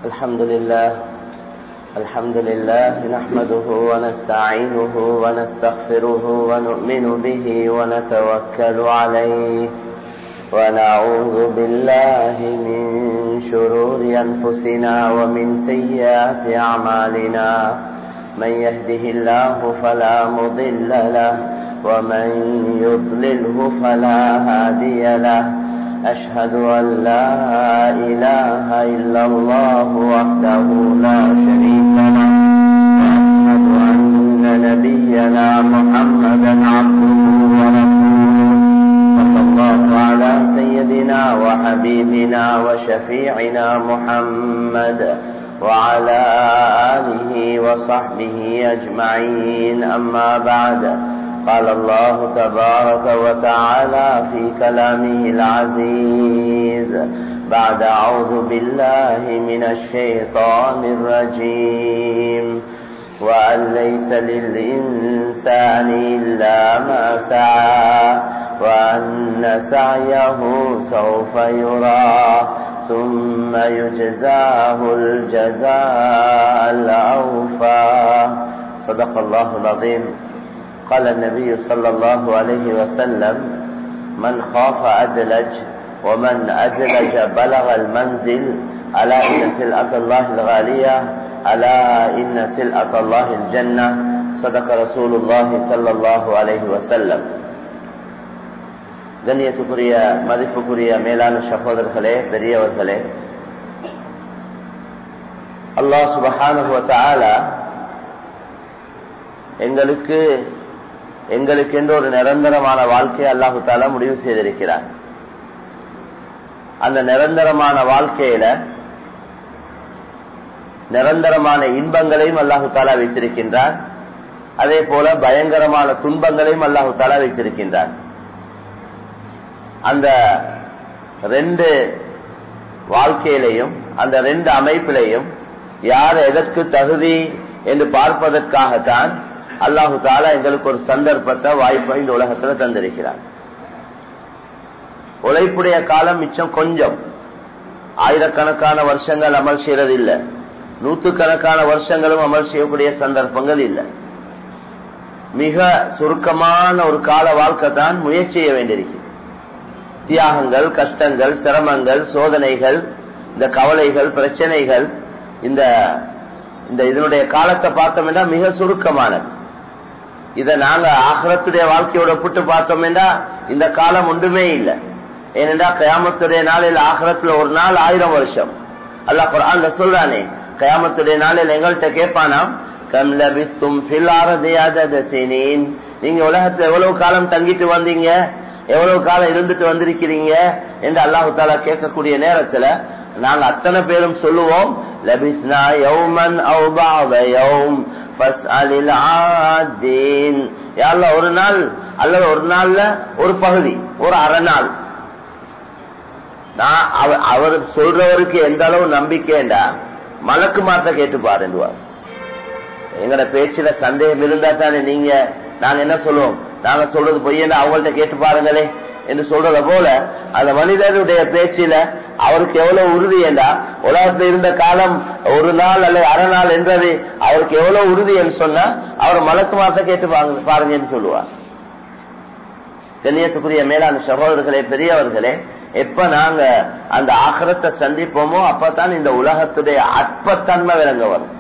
الحمد لله الحمد لله نحمده ونستعينه ونستغفره ونؤمن به ونتوكل عليه ونعوذ بالله من شرور أنفسنا ومن سيئات أعمالنا من يهده الله فلا مضل له ومن يضلله فلا هادي له أشهد أن لا إله إلا الله وحده لا شريك له وأشهد أن نبينا محمدا عبده ورسوله صلى الله على سيدنا وحبيبنا وشفيعنا محمد وعلى آله وصحبه أجمعين أما بعد قال الله تبارك وتعالى في كلامه العزيز بعد أعوذ بالله من الشيطان الرجيم وأن ليس للإنسان إلا ما سعى وأن سعيه سوف يرى ثم يجزاه الجزاء الأوفى صدق الله العظيم قال النبي صلى الله عليه وسلم من خاف أدلج ومن أدلج بلغ المنزل ألا إن سلعة الله الغالية ألا إن سلعة الله الجنة صدق رسول الله صلى الله عليه وسلم கண்ணியத்துக்குரிய மதிப்புக்குரிய மேலான சகோதரர்களே பெரியவர்களே அல்லாஹ் சுபஹானுவத்தால எங்களுக்கு எங்களுக்கு என்று ஒரு நிரந்தரமான வாழ்க்கையை அல்லாஹு தாலா முடிவு செய்திருக்கிறார் அந்த நிரந்தரமான வாழ்க்கையில நிரந்தரமான இன்பங்களையும் அல்லாஹு தாலா வைத்திருக்கின்றார் அதே போல பயங்கரமான துன்பங்களையும் அல்லாஹு தாலா வைத்திருக்கின்றார் அந்த ரெண்டு வாழ்க்கையிலையும் அந்த ரெண்டு அமைப்பிலையும் யார் எதற்கு தகுதி என்று பார்ப்பதற்காகத்தான் அல்லாஹு தாலா எங்களுக்கு ஒரு சந்தர்ப்பத்தை வாய்ப்பை இந்த உலகத்துல தந்திருக்கிறார் உழைப்புடைய காலம் மிச்சம் கொஞ்சம் ஆயிரக்கணக்கான வருஷங்கள் அமல் செய்யறது இல்லை நூற்றுக்கணக்கான வருஷங்களும் அமல் செய்யக்கூடிய சந்தர்ப்பங்கள் இல்லை மிக சுருக்கமான ஒரு கால வாழ்க்கை தான் முயற்சி செய்ய வேண்டியிருக்கு தியாகங்கள் கஷ்டங்கள் சிரமங்கள் சோதனைகள் இந்த கவலைகள் பிரச்சனைகள் இந்த இந்த இதனுடைய காலத்தை பார்த்தோம்னா மிக சுருக்கமானது இதை நாங்க ஆகரத்துடைய வாழ்க்கையோட ஒப்பிட்டு பார்த்தோம்னா இந்த காலம் ஒன்றுமே இல்லை ஏனென்றா கயாமத்துடைய நாளில் ஆகரத்துல ஒரு நாள் ஆயிரம் வருஷம் அல்லா குரான் சொல்றானே கயாமத்துடைய நாளில் எங்கள்கிட்ட கேட்பானாம் கம் லபிஸ்தும் நீங்க உலகத்துல எவ்வளவு காலம் தங்கிட்டு வந்தீங்க எவ்வளவு காலம் இருந்துட்டு வந்திருக்கிறீங்க என்று அல்லாஹு தாலா கேட்கக்கூடிய நேரத்துல நாங்க அத்தனை பேரும் சொல்லுவோம் லபிஸ்னா யௌமன் யௌம் ஒரு நாள் அல்லது ஒரு நாள்ல ஒரு பகுதி ஒரு அரை நாள் நான் அவர் சொல்றவருக்கு எந்த அளவு நம்பிக்கைண்டா மலக்கு மாத்த கேட்டு பாருவார் எங்கட பேச்சுல சந்தேகம் இருந்தா தானே நீங்க நாங்க என்ன சொல்லுவோம் நாங்க சொல்றது பொய்யன்னு அவங்கள்ட்ட கேட்டு பாருங்களே என்று சொல்றத போல அந்த மனிதனுடைய பேச்சில அவருக்கு எவ்வளவு உறுதி என்றா உலகத்தில் இருந்த காலம் ஒரு நாள் அல்லது அரை நாள் என்றது அவருக்கு எவ்வளவு உறுதி என்று சொன்னா அவர் மலக்கு மாத்த கேட்டு பாருங்கன்னு சொல்லுவார் கண்ணியத்துக்குரிய மேலான சகோதரர்களே பெரியவர்களே எப்ப நாங்க அந்த ஆகரத்தை சந்திப்போமோ அப்பதான் இந்த உலகத்துடைய அற்பத்தன்மை விளங்க வரும்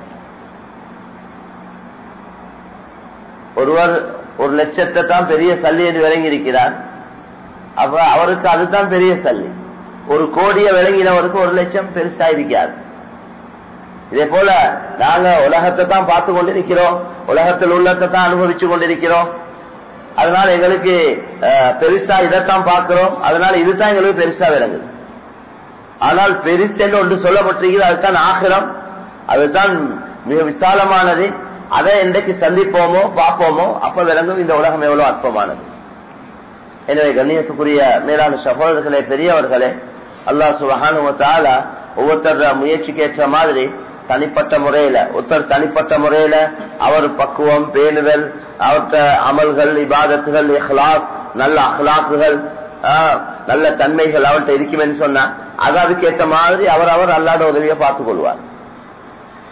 ஒருவர் ஒரு லட்சத்தை தான் பெரிய சல்லி என்று விளங்கி இருக்கிறார் அப்ப அவருக்கு அதுதான் பெரிய சல்லி ஒரு கோடிய விளங்கினவருக்கு ஒரு லட்சம் பெருசா இருக்காது இதே போல நாங்க உலகத்தை தான் பார்த்து கொண்டிருக்கிறோம் உலகத்தில் உள்ளத்தை தான் அனுபவிச்சு கொண்டிருக்கிறோம் அதனால எங்களுக்கு பெருசா இதைத்தான் பார்க்கிறோம் அதனால இதுதான் எங்களுக்கு பெருசா விளங்குது ஆனால் பெருசு என்று ஒன்று சொல்லப்பட்டிருக்கிறது அதுதான் ஆகிரம் அதுதான் மிக விசாலமானது அதை என்றைக்கு சந்திப்போமோ பார்ப்போமோ அப்ப விளங்கும் இந்த உலகம் எவ்வளவு அற்பமானது எனவே கண்ணியத்துக்குரிய மேலான சகோதரர்களே பெரியவர்களே அல்லாஹ் சுபஹானுவத்தால ஒவ்வொருத்தர முயற்சிக்கு ஏற்ற மாதிரி தனிப்பட்ட முறையில ஒருத்தர் தனிப்பட்ட முறையில அவர் பக்குவம் பேணுதல் அவர்கிட்ட அமல்கள் இபாதத்துகள் இஹ்லாஸ் நல்ல அஹ்லாக்குகள் ஆஹ், நல்ல தன்மைகள் அவர்கிட்ட இருக்குமென்னு சொன்னா அது அதுக்கு ஏற்ற மாதிரி அவர் அவர் அல்லாட உதவியை பார்த்துக் கொள்வார்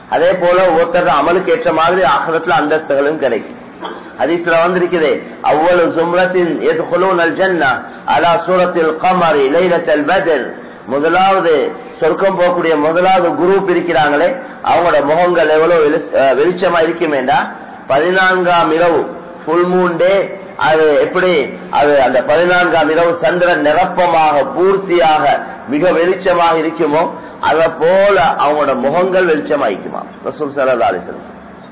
அதே போல ஒருத்தர் அமலுக்கு ஏற்ற மாதிரி ஆகிரத்துல அந்தஸ்துகளும் கிடைக்கும் ஹதீஸ்ல வந்திருக்குது அவ்வளவு சும்ரத்தின் எதுகுலூன் அல் ஜன்னா அலா சூரத்தில் கமரி லைலத்தல் பத்ர் முதலாவது சொர்க்கம் போகக்கூடிய முதலாவது குரூப் இருக்கிறாங்களே அவங்களோட முகங்கள் எவ்வளவு வெளி- அஹ் வெளிச்சமா இருக்குமேண்டா பதினான்காம் இரவு ஃபுல் மூன் டே அது எப்படி அது அந்த பதினான்காம் இரவு சந்திரன் நிரப்பமாக பூர்த்தியாக மிக வெளிச்சமாக இருக்குமோ அத போல அவங்களோட முகங்கள் வெளிச்சமாயிக்குமா ரசூல் சல்லா அலிஸ்லம்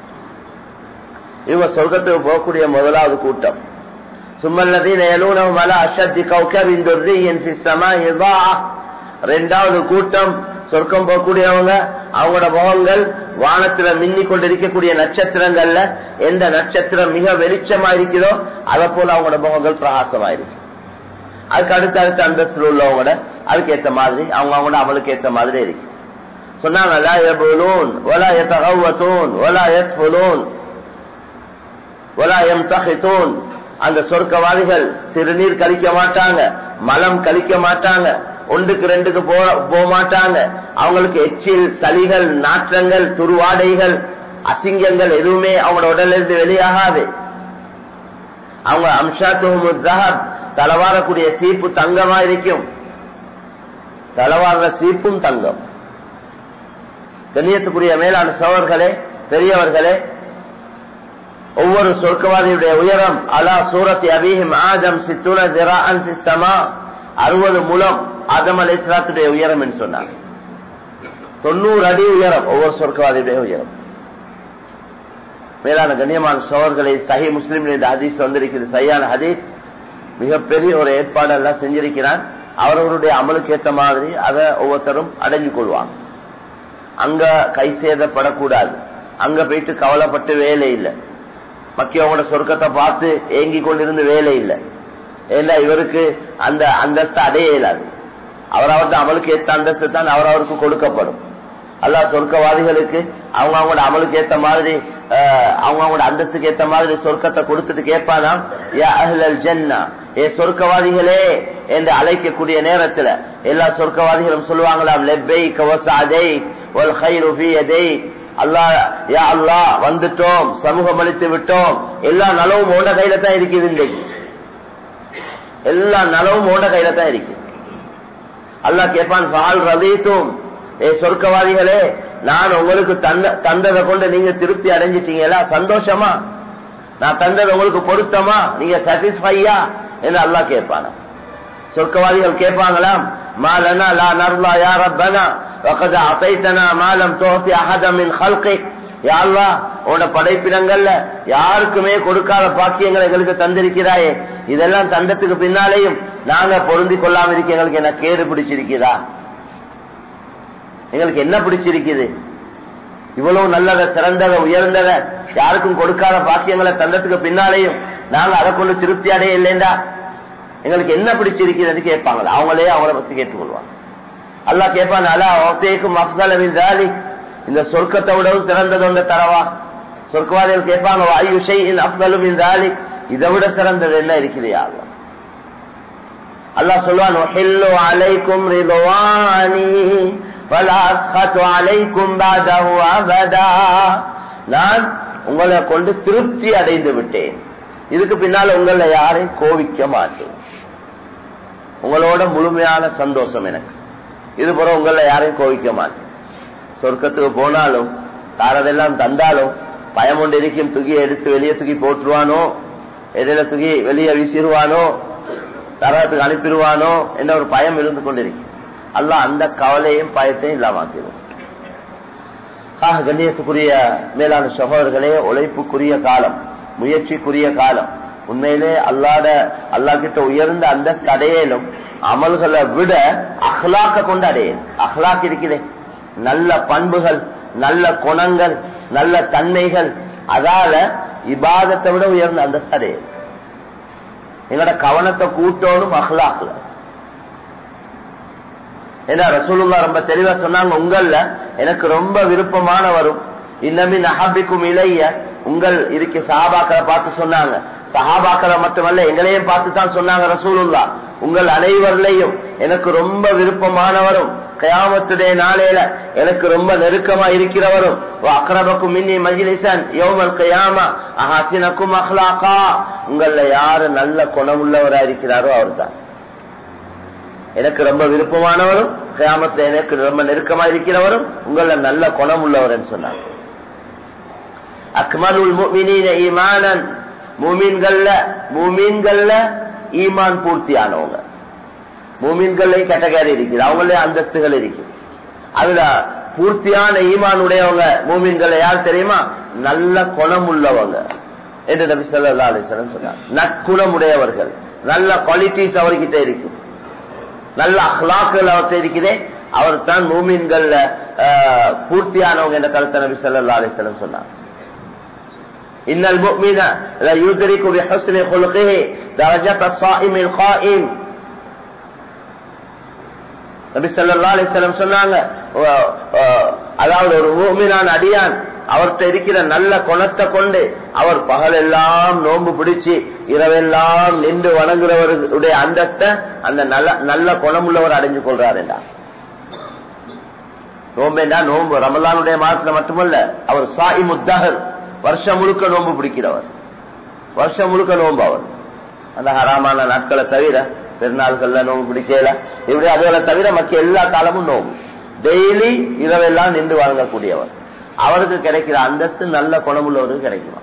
இவங்க சொர்க்கத்துக்கு போகக்கூடிய முதலாவது கூட்டம் சும்மல்லதீன யலூனஹும் அலா அஷத்தி கௌகபின் துர்ரியின் ஃபி ஸமாஇ ضاعة ரெண்டாவது கூட்டம் சொர்க்கம் போகக்கூடியவங்க அவங்களோட முகங்கள் வானத்துல மின்னிக் கொண்டிருக்கக்கூடிய நட்சத்திரங்கள்ல எந்த நட்சத்திரம் மிக வெளிச்சமா இருக்குதோ அதை போல அவங்களோட முகங்கள் பிரகாசமா இருக்கு அதுக்கு அடுத்த அடுத்த அந்தஸ்துல உள்ளவங்களோட அதுக்கு ஏத்த மாதிரி அவங்க அவங்களோட அமலுக்கு ஏத்த மாதிரி இருக்கு சொன்னாங்க லா யபுலூன் வலா யதகவதூன் வலா யத்ஃபுலூன் வலா யம்தஹிதூன் அந்த சொர்க்கவாதிகள் சிறுநீர் கழிக்க மாட்டாங்க மலம் கழிக்க மாட்டாங்க ஒன்றுக்கு ரெண்டுக்கு போக போக மாட்டாங்க அவங்களுக்கு எச்சில் சளிகள் நாற்றங்கள் துருவாடைகள் அசிங்கங்கள் எதுவுமே அவங்களோட உடல்ல இருந்து வெளியாகாது அவங்க அம்ஷாத்துஹும் தஹப் தலவாரக்கூடிய சீப்பு தங்கமா இருக்கும் தலவார சீப்பும் தங்கம் கண்ணியத்துக்குரிய மேலான சோழர்களே பெரியவர்களே ஒவ்வொரு சொர்க்கவாதியுடைய உயரம் அலா சூரத்தி அபிஹிம் ஆதம் சித்துன திரான் சிஸ்தமா அறுபது முலம் ஆதம் அலை இஸ்லாத்துடைய உயரம் என்று சொன்னார் தொண்ணூறு அடி உயரம் ஒவ்வொரு சொர்க்கவாதியுடைய உயரம் மேலான கண்ணியமான சோழர்களை சஹி முஸ்லிம் இந்த ஹதீஸ் வந்திருக்கிறது சரியான ஹதீஸ் மிகப்பெரிய ஒரு ஏற்பாடு எல்லாம் செஞ்சிருக்கிறான் அவரவருடைய அமலுக்கு ஏற்ற மாதிரி அதை ஒவ்வொருத்தரும் அடைஞ்சு கொள்வாங்க அங்க கை சேதப்படக்கூடாது அங்க போயிட்டு கவலைப்பட்டு வேலை இல்லை மக்கியவங்களோட சொர்க்கத்தை பார்த்து ஏங்கி கொண்டிருந்து வேலை இல்லை ஏன்னா இவருக்கு அந்த அந்தஸ்து அடைய இயலாது அவர் அவர்தான் அமலுக்கு ஏற்ற அந்தஸ்து தான் அவர் அவருக்கு கொடுக்கப்படும் அல்லா சொர்க்கவாதிகளுக்கு அவங்க அவங்களோட அமலுக்கு ஏத்த மாதிரி அஹ், அவங்க அவங்களோட அந்தஸ்துக்கு ஏத்த மாதிரி சொர்க்கத்தை கொடுத்துட்டு கேட்பானாம் யா அஹ்லல் ஜன்னா ஏ சொர்க்கவாதிகளே என்று அழைக்கக்கூடிய நேரத்துல எல்லா சொர்க்கவாதிகளும் சொல்லுவாங்களாம் லெப்பை கவசாதை ஒல் ஹைரு ஃபீ யதை அல்லாஹ் யா அல்லாஹ் வந்துட்டோம் சமூகம் அளித்து விட்டோம் எல்லா நலவும் ஓண்ட கையில தான் இருக்குது இன்றைக்கு எல்லா நலவும் ஓண்ட கையில தான் இருக்கு அல்லாஹ் கேட்பான் பால் ரதீத்தும் ஏ சொர்க்கவாதிகளே நான் உங்களுக்கு தந்த தந்ததை கொண்டு நீங்க திருப்தி அடைஞ்சிட்டீங்களா சந்தோஷமா நான் தந்தது உங்களுக்கு பொருத்தமா நீங்க சாட்டிஸ்ஃபையா என்று அல்லாஹ் கேட்பானா சொர்க்கவாதிகள் கேட்பாங்களாம் மாலனா லா நர்லா யா ரப்பனா وقد اعطيتنا ما لم تعطي احدا من خلقك யா அல்லாஹ் உன்னோட படைப்பினங்கள்ல யாருக்குமே கொடுக்காத பாக்கியங்களை எங்களுக்கு தந்திருக்கிறாயே இதெல்லாம் தந்தத்துக்கு பின்னாலேயும் நாங்க பொருந்தி கொள்ளாம இருக்க எங்களுக்கு என்ன கேடு பிடிச்சிருக்கிறதா எங்களுக்கு என்ன பிடிச்சிருக்குது இவ்வளவு நல்லத சிறந்தத உயர்ந்தத யாருக்கும் கொடுக்காத பாக்கியங்களை தந்தத்துக்கு பின்னாலேயும் நாங்க அதை கொண்டு திருப்தி அடைய இல்லைண்டா எங்களுக்கு என்ன பிடிச்சிருக்குதுன்னு கேட்பாங்களா அவங்களே அவங்கள பத்தி கேட்டுக்கொள்வாங்க அல்லாஹ் கேட்பான் அலா ஒத்தேக்கும் அப்தலவின் ஜாலி இந்த சொர்க்கத்தை விடவும் சிறந்தது ஒன்று தரவா சொர்க்கவாதிகள் கேட்பாங்க வாயு ஷைஇன் அப்தலுமின் ஜாலி இதை விட சிறந்தது என்ன இருக்கிறியா அல்லாஹ் அல்லாஹ் சொல்லுவான் "உஹில்லு அலைக்கும் ரிதுவானி வலா அஸ்ஹது அலைக்கும் பாதஹு அபதா." நான் உங்களை கொண்டு திருப்தி அடைந்து விட்டேன் இதுக்கு பின்னால உங்களை யாரையும் கோவிக்க மாட்டேன் உங்களோட முழுமையான சந்தோஷம் எனக்கு இது போல உங்களை யாரையும் கோவிக்க மாட்டேன் சொர்க்கத்துக்கு போனாலும் தாரதெல்லாம் தந்தாலும் பயம் ஒன்று இருக்கும் தூக்கி எடுத்து வெளியே தூக்கி போட்டுருவானோ இடையில தூக்கி வெளியே வீசிடுவானோ நரகத்துக்கு அனுப்பிடுவானோ என்ற ஒரு பயம் இருந்து கொண்டிருக்கு அல்லாஹ் அந்த கவலையும் பயத்தையும் இல்லாமாக்கிடும் ஆக கண்ணியத்துக்குரிய மேலான சகோதரர்களே உழைப்புக்குரிய காலம் முயற்சிக்குரிய காலம் உண்மையிலே அல்லாட அல்லா கிட்ட உயர்ந்த அந்த கடையிலும் அமல்களை விட அஹ்லாக்க கொண்டு அடையலும் அஹ்லாக் இருக்கிறே நல்ல பண்புகள் நல்ல குணங்கள் நல்ல தன்மைகள் அதால இபாதத்தை விட உயர்ந்த அந்த அடையலும் எங்களோட கவனத்தை கூட்டோனும் அஹ்லாக்ல ஏன்னா ரசூலுல்லா ரொம்ப தெளிவா சொன்னாங்க உங்கள்ல எனக்கு ரொம்ப விருப்பமான வரும் இன்னமின் அஹபிக்கும் இளைய உங்கள் இருக்க சஹாபாக்களை பார்த்து சொன்னாங்க சஹாபாக்களை மட்டுமல்ல எங்களையும் பார்த்து தான் சொன்னாங்க ரசூலுல்லா உங்கள் அனைவரிலையும் எனக்கு ரொம்ப விருப்பமானவரும் கயாமத்துடைய நாளையில எனக்கு ரொம்ப நெருக்கமா இருக்கிறவரும் அக்ரபக்கும் மின்னி மஜிலிசன் யோமல் கயாமா அஹாசினக்கும் அஹ்லாக்கா உங்கள யாரு நல்ல குணமுள்ளவரா இருக்கிறாரோ அவர்தான் எனக்கு ரொம்ப விருப்பமானவரும் கயாமத்தை எனக்கு ரொம்ப நெருக்கமா இருக்கிறவரும் உங்கள நல்ல குணம் உள்ளவர் சொன்னார் அக்மலுல் முஃமினீன ஈமானன் மூமீன்கள்ல மூமீன்கள்ல ஈமான் பூர்த்தியானவங்க மூமீன்கள்ல கேட்டகரி இருக்குது அவங்களே அந்தஸ்துகள் இருக்கு அதுல பூர்த்தியான ஈமான் உடையவங்க மூமீன்கள் யார் தெரியுமா நல்ல குணம் உள்ளவங்க என்று நபி சொல்லா அலிஸ்லம் சொன்னார் நற்குணம் உடையவர்கள் நல்ல குவாலிட்டிஸ் அவர்கிட்ட இருக்கும் நல்ல அஹ்லாக்கள் அவர்கிட்ட இருக்குதே அவர் தான் மூமீன்கள்ல பூர்த்தியானவங்க என்ற கருத்தை நபி சொல்லா அலிஸ்லம் சொன்னார் إن المؤمن لا يدرك بحسن خلقه درجة الصائم القائم நபி சொல்லா அலிஸ்லம் சொன்னாங்க அதாவது ஒரு மூமினான அடியான் அவர்கிட்ட இருக்கிற நல்ல குணத்தை கொண்டு அவர் பகலெல்லாம் நோன்பு பிடிச்சு இரவெல்லாம் நின்று வணங்குறவருடைய அந்தத்தை அந்த நல்ல நல்ல குணமுள்ளவர் அடைஞ்சு கொள்றாருண்டா நோம்பேண்டா நோம்பு ரமலானுடைய மாதத்துல மட்டுமல்ல அவர் சாயி முத்தகர் வருஷம் முழுக்க நோன்பு பிடிக்கிறவர் வருஷம் முழுக்க நோன்பு அவர் அந்த ஹராமான நாட்களை தவிர பெருநாள்கள்ல நோம்பு பிடிக்கல இப்படி அதுகளை தவிர மற்ற எல்லா காலமும் நோம்பு டெய்லி இரவெல்லாம் நின்று வழங்கக்கூடியவர் அவருக்கு கிடைக்கிற அந்தஸ்து நல்ல குணமுள்ளவருக்கு கிடைக்குமா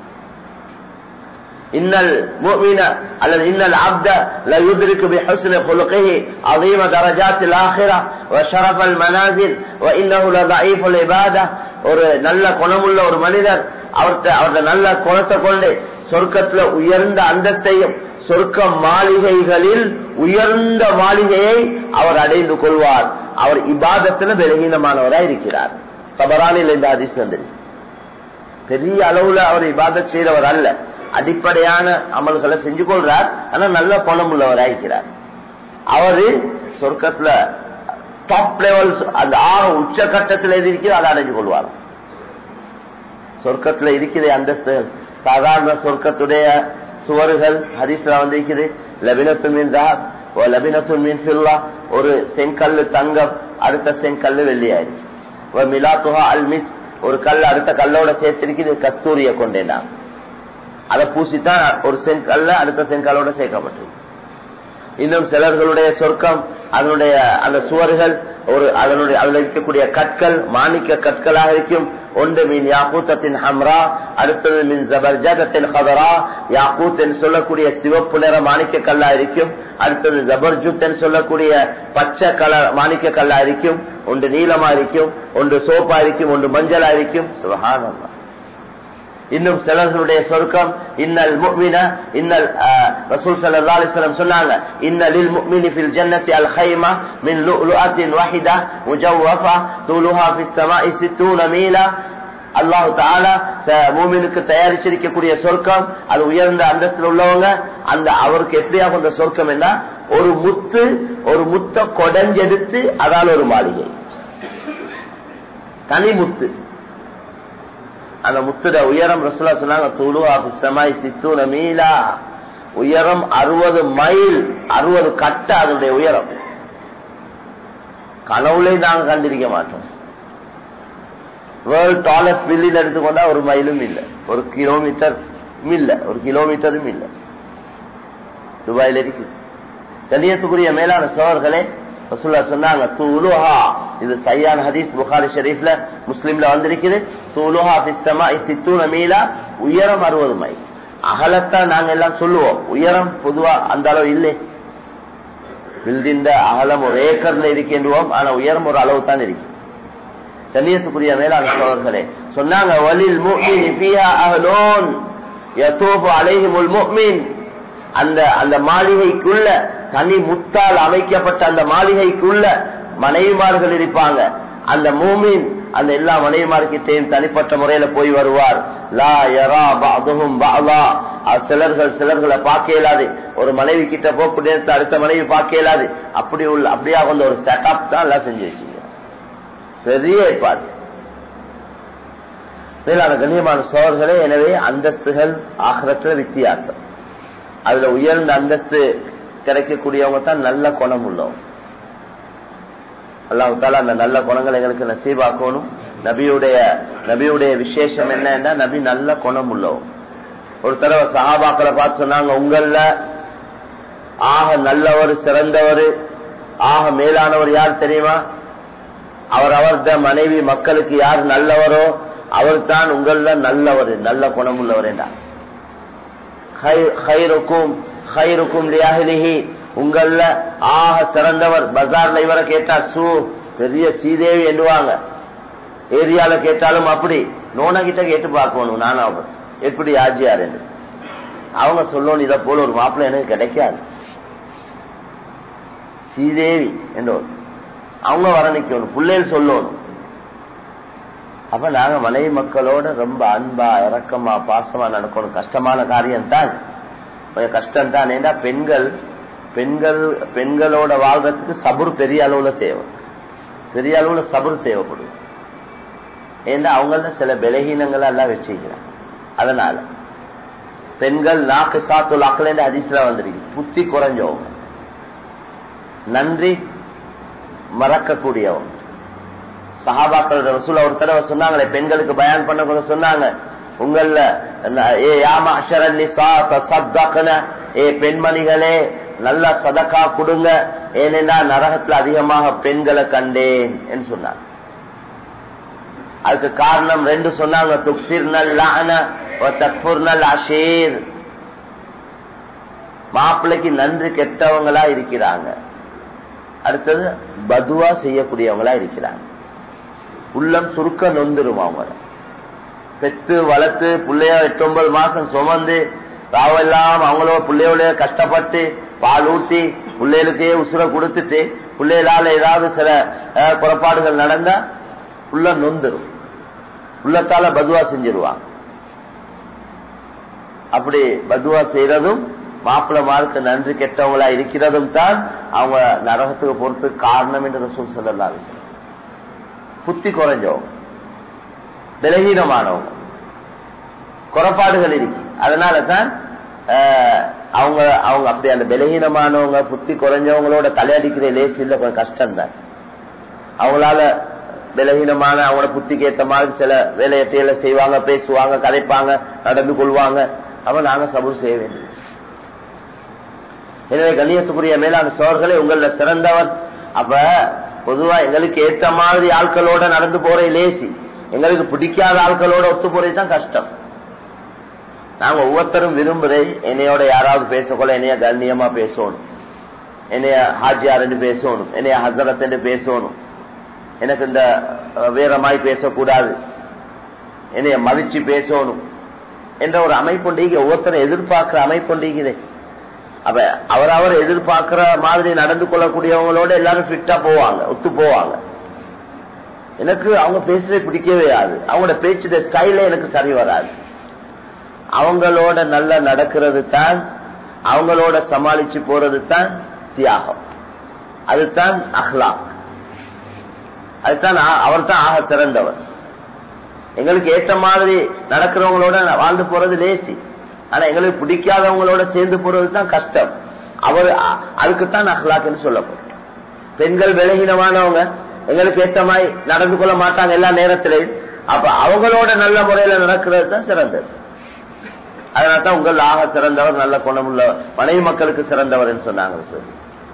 இன்னல் முஃமின அல்லது இன்னல் அப்த لا يدرك بحسن خلقه عظيم درجات الاخره وشرف المنازل وانه لضعيف العباده ஒரு நல்ல குணமுள்ள ஒரு மனிதர் அவர்கிட்ட அவருடைய நல்ல குணத்தை கொண்டு சொர்க்கத்துல உயர்ந்த அந்தத்தையும் சொர்க்க மாளிகைகளில் உயர்ந்த மாளிகையை அவர் அடைந்து கொள்வார் அவர் இபாதத்துல பலகீனமானவராய் இருக்கிறார் தபரானில் இந்த அதிர்ஷ்டம் வந்தது பெரிய அளவுல அவர் இபாதத் செய்தவர் அல்ல அடிப்படையான அமல்களை செஞ்சு கொள்றார் ஆனா நல்ல குணம் உள்ளவராய் இருக்கிறார் அவரு சொர்க்கத்துல டாப் லெவல் அந்த ஆக உச்சகட்டத்தில் எது இருக்கிறோ அதை அடைஞ்சு கொள்வார் சொர்க்கத்துல இருக்கிற அந்தஸ்து சாதாரண சொர்க்கத்துடைய சுவர்கள் ஹரிஸ்ல வந்திருக்குது லபினத்து மீன் ஜஹப் லபினத்து மீன் ஃபில்லா ஒரு செங்கல்லு தங்கம் அடுத்த செங்கல்லு வெள்ளியாயிருச்சு மிலாத்துஹா அல் மிஸ் ஒரு கல் அடுத்த கல்லோட சேர்த்திருக்குது கஸ்தூரிய கொண்டேனா அதை பூசித்தான் ஒரு செங்கல்ல அடுத்த செங்கல்லோட சேர்க்கப்பட்டிருக்கு இன்னும் சிலர்களுடைய சொர்க்கம் அதனுடைய அந்த சுவர்கள் ஒரு அதனுடைய அதில் இருக்கக்கூடிய கற்கள் மாணிக்க கற்களாக இருக்கும் ஒன்று மீன் யாக்கூத்தத்தின் ஹம்ரா அடுத்தது மீன் ஜபர்ஜத்தின் ஹதரா யாக்கூத் என்று சொல்லக்கூடிய சிவப்பு நிற மாணிக்க கல்லா இருக்கும் அடுத்தது ஜபர்ஜுத் என்று சொல்லக்கூடிய பச்சை கலர் மாணிக்க கல்லா இருக்கும் ஒன்று நீளமா இருக்கும் ஒன்று சோப்பா இருக்கும் ஒன்று மஞ்சளா இருக்கும் சுகானந்தா இன்னும் சிலர்களுடைய சொர்க்கம் இன்னல் முக்மின இன்னல் ரசூல் ஸல்லல்லாஹு அலைஹி வஸல்லம் சொன்னாங்க இன்னலில் முக்மினி ஃபில் ஜன்னத்தி அல் ஹைமா மின் லுஅத்தின் வஹிதா முஜவ்வஃபா தூலுஹா ஃபிஸ் ஸமாஇ 60 மீலா அல்லாஹு தாலா மூமினுக்கு தயாரிச்சிருக்கக்கூடிய சொர்க்கம் அது உயர்ந்த அந்தஸ்தில் உள்ளவங்க அந்த அவருக்கு எப்படியாக அந்த சொர்க்கம் என்ன ஒரு முத்து ஒரு முத்த கொடைஞ்செடுத்து அதால் ஒரு மாளிகை தனி முத்து அந்த முத்துட உயரம் ரசுல்லா சொன்னாங்க துளு அபிசமாய் சித்தூன மீலா உயரம் அறுபது மைல் அறுபது கட்ட அதனுடைய உயரம் கனவுலே நாங்க கண்டிருக்க மாட்டோம் வேர்ல்ட் டாலஸ்ட் பில்டிங் எடுத்துக்கொண்டா ஒரு மைலும் இல்ல ஒரு கிலோமீட்டர் இல்ல ஒரு கிலோமீட்டரும் இல்ல துபாயில இருக்கு கண்ணியத்துக்குரிய மேலான சோழர்களே ரசூல்லா சொன்னாங்க தூலுஹா இது சையான் ஹதீஸ் புகாரி ஷரீஃப்ல முஸ்லீம்ல வந்திருக்குது தூலுஹா பிஸ்தமா சித்தூன மீலா உயரம் அறுபது மைல் அகலத்தான் நாங்க எல்லாம் சொல்லுவோம் உயரம் பொதுவா அந்த அளவு இல்லை பில்டிங் அகலம் ஒரு ஏக்கர்ல இருக்கின்றோம் ஆனா உயரம் ஒரு அளவு தான் இருக்கு கண்ணியத்துக்குரிய மேலான சோழர்களே சொன்னாங்க வலில் முஃமின் ஃபிஹா அஹ்லூன் யதூபு அலைஹிமுல் முஃமின் அந்த அந்த மாளிகைக்குள்ள தனி முத்தால் அமைக்கப்பட்ட அந்த மாளிகைக்குள்ள மனைவிமார்கள் இருப்பாங்க அந்த மூமின் அந்த எல்லா மனைவிமார்கிட்டையும் தனிப்பட்ட முறையில போய் வருவார் லா யரா பஅதுஹும் பஅதா சிலர்கள் சிலர்களை பார்க்க இயலாது ஒரு மனைவி கிட்ட போகக்கூடிய அடுத்த மனைவி பார்க்க இயலாது அப்படி உள்ள அப்படியா வந்து ஒரு செட்டப் தான் எல்லாம் செஞ்சு வச்சுங்க பெரிய ஏற்பாடு மேலான கண்ணியமான சோழர்களே எனவே அந்தஸ்துகள் ஆகிறத்துல வித்தியாசம் அதுல உயர்ந்த அந்தஸ்து கிடைக்கக்கூடியவங்க தான் நல்ல குணம் உள்ளவங்க அல்லாஹு தாலா அந்த நல்ல குணங்களை எங்களுக்கு நசீபாக்கணும் நபியுடைய நபியுடைய விசேஷம் என்னன்னா நபி நல்ல குணம் உள்ளவன் ஒரு தடவை சஹாபாக்களை பார்த்து சொன்னாங்க உங்கள ஆக நல்லவர் சிறந்தவர் ஆக மேலானவர் யார் தெரியுமா அவர் அவர்த மனைவி மக்களுக்கு யார் நல்லவரோ அவர் தான் உங்கள நல்லவர் நல்ல குணம் உள்ளவர் என்றார் ஹைருக்கும் லியாஹிலிஹி உங்கள ஆக சிறந்தவர் பஜார்ல இவரை கேட்டா சூ பெரிய சீதேவி எண்ணுவாங்க ஏரியால கேட்டாலும் அப்படி நோனா கிட்ட கேட்டு பார்க்கணும் நானும் அவர் எப்படி ஆஜியார் என்று அவங்க சொல்லணும் இதை போல ஒரு மாப்பிள்ளை எனக்கு கிடைக்காது ஸ்ரீதேவி என்றோர் அவங்க வரணிக்கணும் பிள்ளைகள் சொல்லணும் அப்ப நாங்க மனைவி மக்களோட ரொம்ப அன்பா இறக்கமா பாசமா நடக்கணும் கஷ்டமான காரியம் தான் கொஞ்சம் கஷ்டம் தான் ஏன்னா பெண்கள் பெண்கள் பெண்களோட வாழ்றதுக்கு சபுர் பெரிய அளவுல தேவை பெரிய அளவுல சபுர் தேவைப்படும் ஏன்னா அவங்கள சில பலகீனங்கள் எல்லாம் வச்சுக்கிறாங்க அதனால பெண்கள் நாக்கு சாத்துல் அக்கலேந்து அதிசல வந்திருக்கு புத்தி குறைஞ்சவங்க நன்றி மறக்கக்கூடியவங்க சஹாபாக்கள் ரசூல் ஒரு தடவை சொன்னாங்களே பெண்களுக்கு பயான் பண்ண சொன்னாங்க உங்கள ஏ யாமா ஏ பெண்மணிகளே நல்ல சதக்கா கொடுங்க ஏனென்றா நரகத்துல அதிகமாக பெண்களை கண்டேன் என்று சொன்னாங்க அதுக்கு காரணம் ரெண்டு சொன்னாங்க அஷீர் மாப்பிள்ளைக்கு நன்றி கெட்டவங்களா இருக்கிறாங்க அடுத்தது பதுவா செய்யக்கூடியவங்களா இருக்கிறாங்க உள்ளம் சுருக்க நொந்துரும் அவங்க பெத்து வளர்த்து பிள்ளைய எட்டு ஒன்பது மாசம் சுமந்து ராவெல்லாம் அவங்களோட பிள்ளையோட கஷ்டப்பட்டு பால் ஊட்டி பிள்ளைகளுக்கே உசுர கொடுத்துட்டு பிள்ளைகளால ஏதாவது சில குறைபாடுகள் நடந்தா உள்ள நொந்துரும் உள்ளத்தால பதுவா செஞ்சிருவாங்க அப்படி பதுவா செய்யறதும் மாப்பிள்ள மார்க்கு நன்றி கெட்டவங்களா இருக்கிறதும் தான் அவங்க நரகத்துக்கு பொறுத்து காரணம் என்று ரசூல் சொல்லலாம் புத்தி குறைஞ்சவங்க பலகீனமானவங்க குறைபாடுகள் இருக்கு அதனால தான் அவங்க அவங்க அப்படி அந்த பலகீனமானவங்க புத்தி குறைஞ்சவங்களோட தலையடிக்கிற லேசு இல்ல கொஞ்சம் கஷ்டம் தான் அவங்களால பலகீனமான அவங்களோட புத்திக்கு ஏற்ற மாதிரி சில வேலையற்றையில செய்வாங்க பேசுவாங்க கதைப்பாங்க நடந்து கொள்வாங்க அப்ப நாங்க சபூர் செய்ய வேண்டியது எனவே கண்ணியத்துக்குரிய மேலான சோழர்களே உங்கள சிறந்தவர் அப்ப பொதுவா எங்களுக்கு ஏற்ற மாதிரி ஆட்களோட நடந்து போறே லேசி எங்களுக்கு பிடிக்காத ஆட்களோட ஒத்து போறது தான் கஷ்டம் நாங்க ஒவ்வொருத்தரும் விரும்புறே என்னையோட யாராவது பேசக்கொள்ள என்னைய கண்ணியமா பேசணும் என்னைய ஹாஜியார் என்று பேசணும் என்னைய ஹசரத் என்று பேசணும் எனக்கு இந்த வீரமாய் பேசக்கூடாது என்னைய மதிச்சு பேசணும் என்ற ஒரு அமைப்புண்டிகை ஒவ்வொருத்தரும் எதிர்பார்க்கிற அமைப்புண்டிகிறேன் அப்ப அவரவர் எதிர்பார்க்கிற மாதிரி நடந்து கொள்ளக்கூடியவங்களோட எல்லாரும் ஃபிட்டா போவாங்க ஒத்து போவாங்க எனக்கு அவங்க பேசுறது பிடிக்கவே ஆகுது அவங்களோட பேச்சு ஸ்டைல எனக்கு சரி வராது அவங்களோட நல்லா நடக்கிறது தான் அவங்களோட சமாளிச்சு போறது தான் தியாகம் அதுதான் அஹ்லாக் அதுதான் அவர் தான் ஆக சிறந்தவர் எங்களுக்கு ஏற்ற மாதிரி நடக்கிறவங்களோட வாழ்ந்து போறது லேசி ஆனா எங்களுக்கு பிடிக்காதவங்களோட சேர்ந்து போறது தான் கஷ்டம் அவர் அதுக்குத்தான் அஹ்லாக்னு சொல்லப்படும் பெண்கள் விலகினமானவங்க எங்களுக்கு ஏற்ற மாதிரி நடந்து கொள்ள மாட்டாங்க எல்லா நேரத்திலையும் அப்ப அவங்களோட நல்ல முறையில நடக்கிறது தான் சிறந்தது அதனால தான் உங்கள் ஆக சிறந்தவர் நல்ல குணமுள்ள மனைவி மக்களுக்கு சிறந்தவர் என்று சொன்னாங்க சொல்லி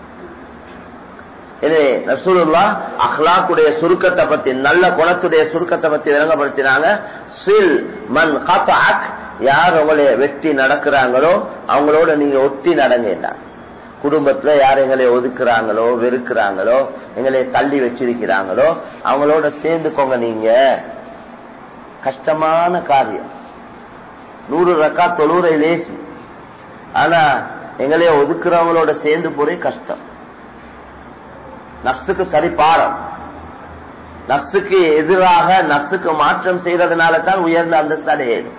இது ரசூலுல்லா அஹ்லாக்குடைய சுருக்கத்தை பத்தி நல்ல குணத்துடைய சுருக்கத்தை பத்தி விளங்கப்படுத்தினாங்க சில் மன் காத்தாக் யார் உங்களை வெட்டி நடக்கிறாங்களோ அவங்களோட நீங்க ஒட்டி நடங்க குடும்பத்துல யார் எங்களை ஒதுக்குறாங்களோ வெறுக்கிறாங்களோ எங்களை தள்ளி வச்சிருக்கிறாங்களோ அவங்களோட சேர்ந்துக்கோங்க நீங்க கஷ்டமான காரியம் நூறு ரக்கா தொழுறை லேசி ஆனா எங்களைய ஒதுக்குறவங்களோட சேர்ந்து போறே கஷ்டம் நப்சுக்கு சரி பாரம் நப்சுக்கு எதிராக நப்சுக்கு மாற்றம் செய்யறதுனால தான் உயர்ந்த அந்தஸ்து அடையுது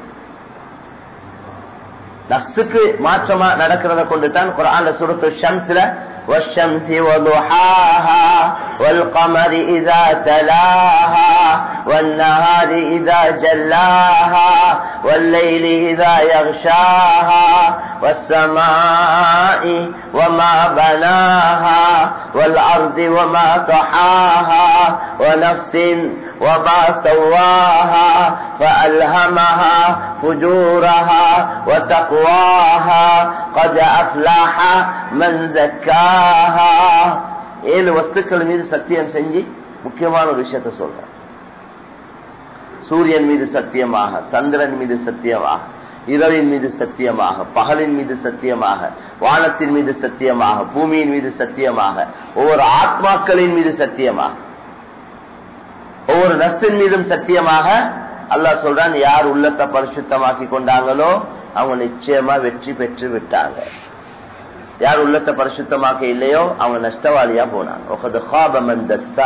நப்சுக்கு மாற்றமா நடக்கிறத கொண்டு தான் குரான்ல சுருத்து ஷம்ஸ்ல والشمس وضحاها والقمر إذا تلاها والنهار إذا جلاها والليل إذا يغشاها والسماء وما بناها والأرض وما طحاها ونفس وما سواها فألهمها فجورها وتقواها قد أفلح من زكاها ஏழு வஸ்துக்கள் மீது சத்தியம் செஞ்சு முக்கியமான ஒரு விஷயத்த சொல்றேன் சூரியன் மீது சத்தியமாக சந்திரன் மீது சத்தியமாக இரவின் மீது சத்தியமாக பகலின் மீது சத்தியமாக வானத்தின் மீது சத்தியமாக பூமியின் மீது சத்தியமாக ஒவ்வொரு ஆத்மாக்களின் மீது சத்தியமாக ஒவ்வொரு நஸ்தின் மீதும் சத்தியமாக அல்லாஹ் சொல்றான் யார் உள்ளத்தை பரிசுத்தமாக்கி கொண்டாங்களோ அவங்க நிச்சயமா வெற்றி பெற்று விட்டாங்க யார் உள்ளத்தை பரிசுத்தமாக்க இல்லையோ அவங்க நஷ்டவாளியா போனாங்க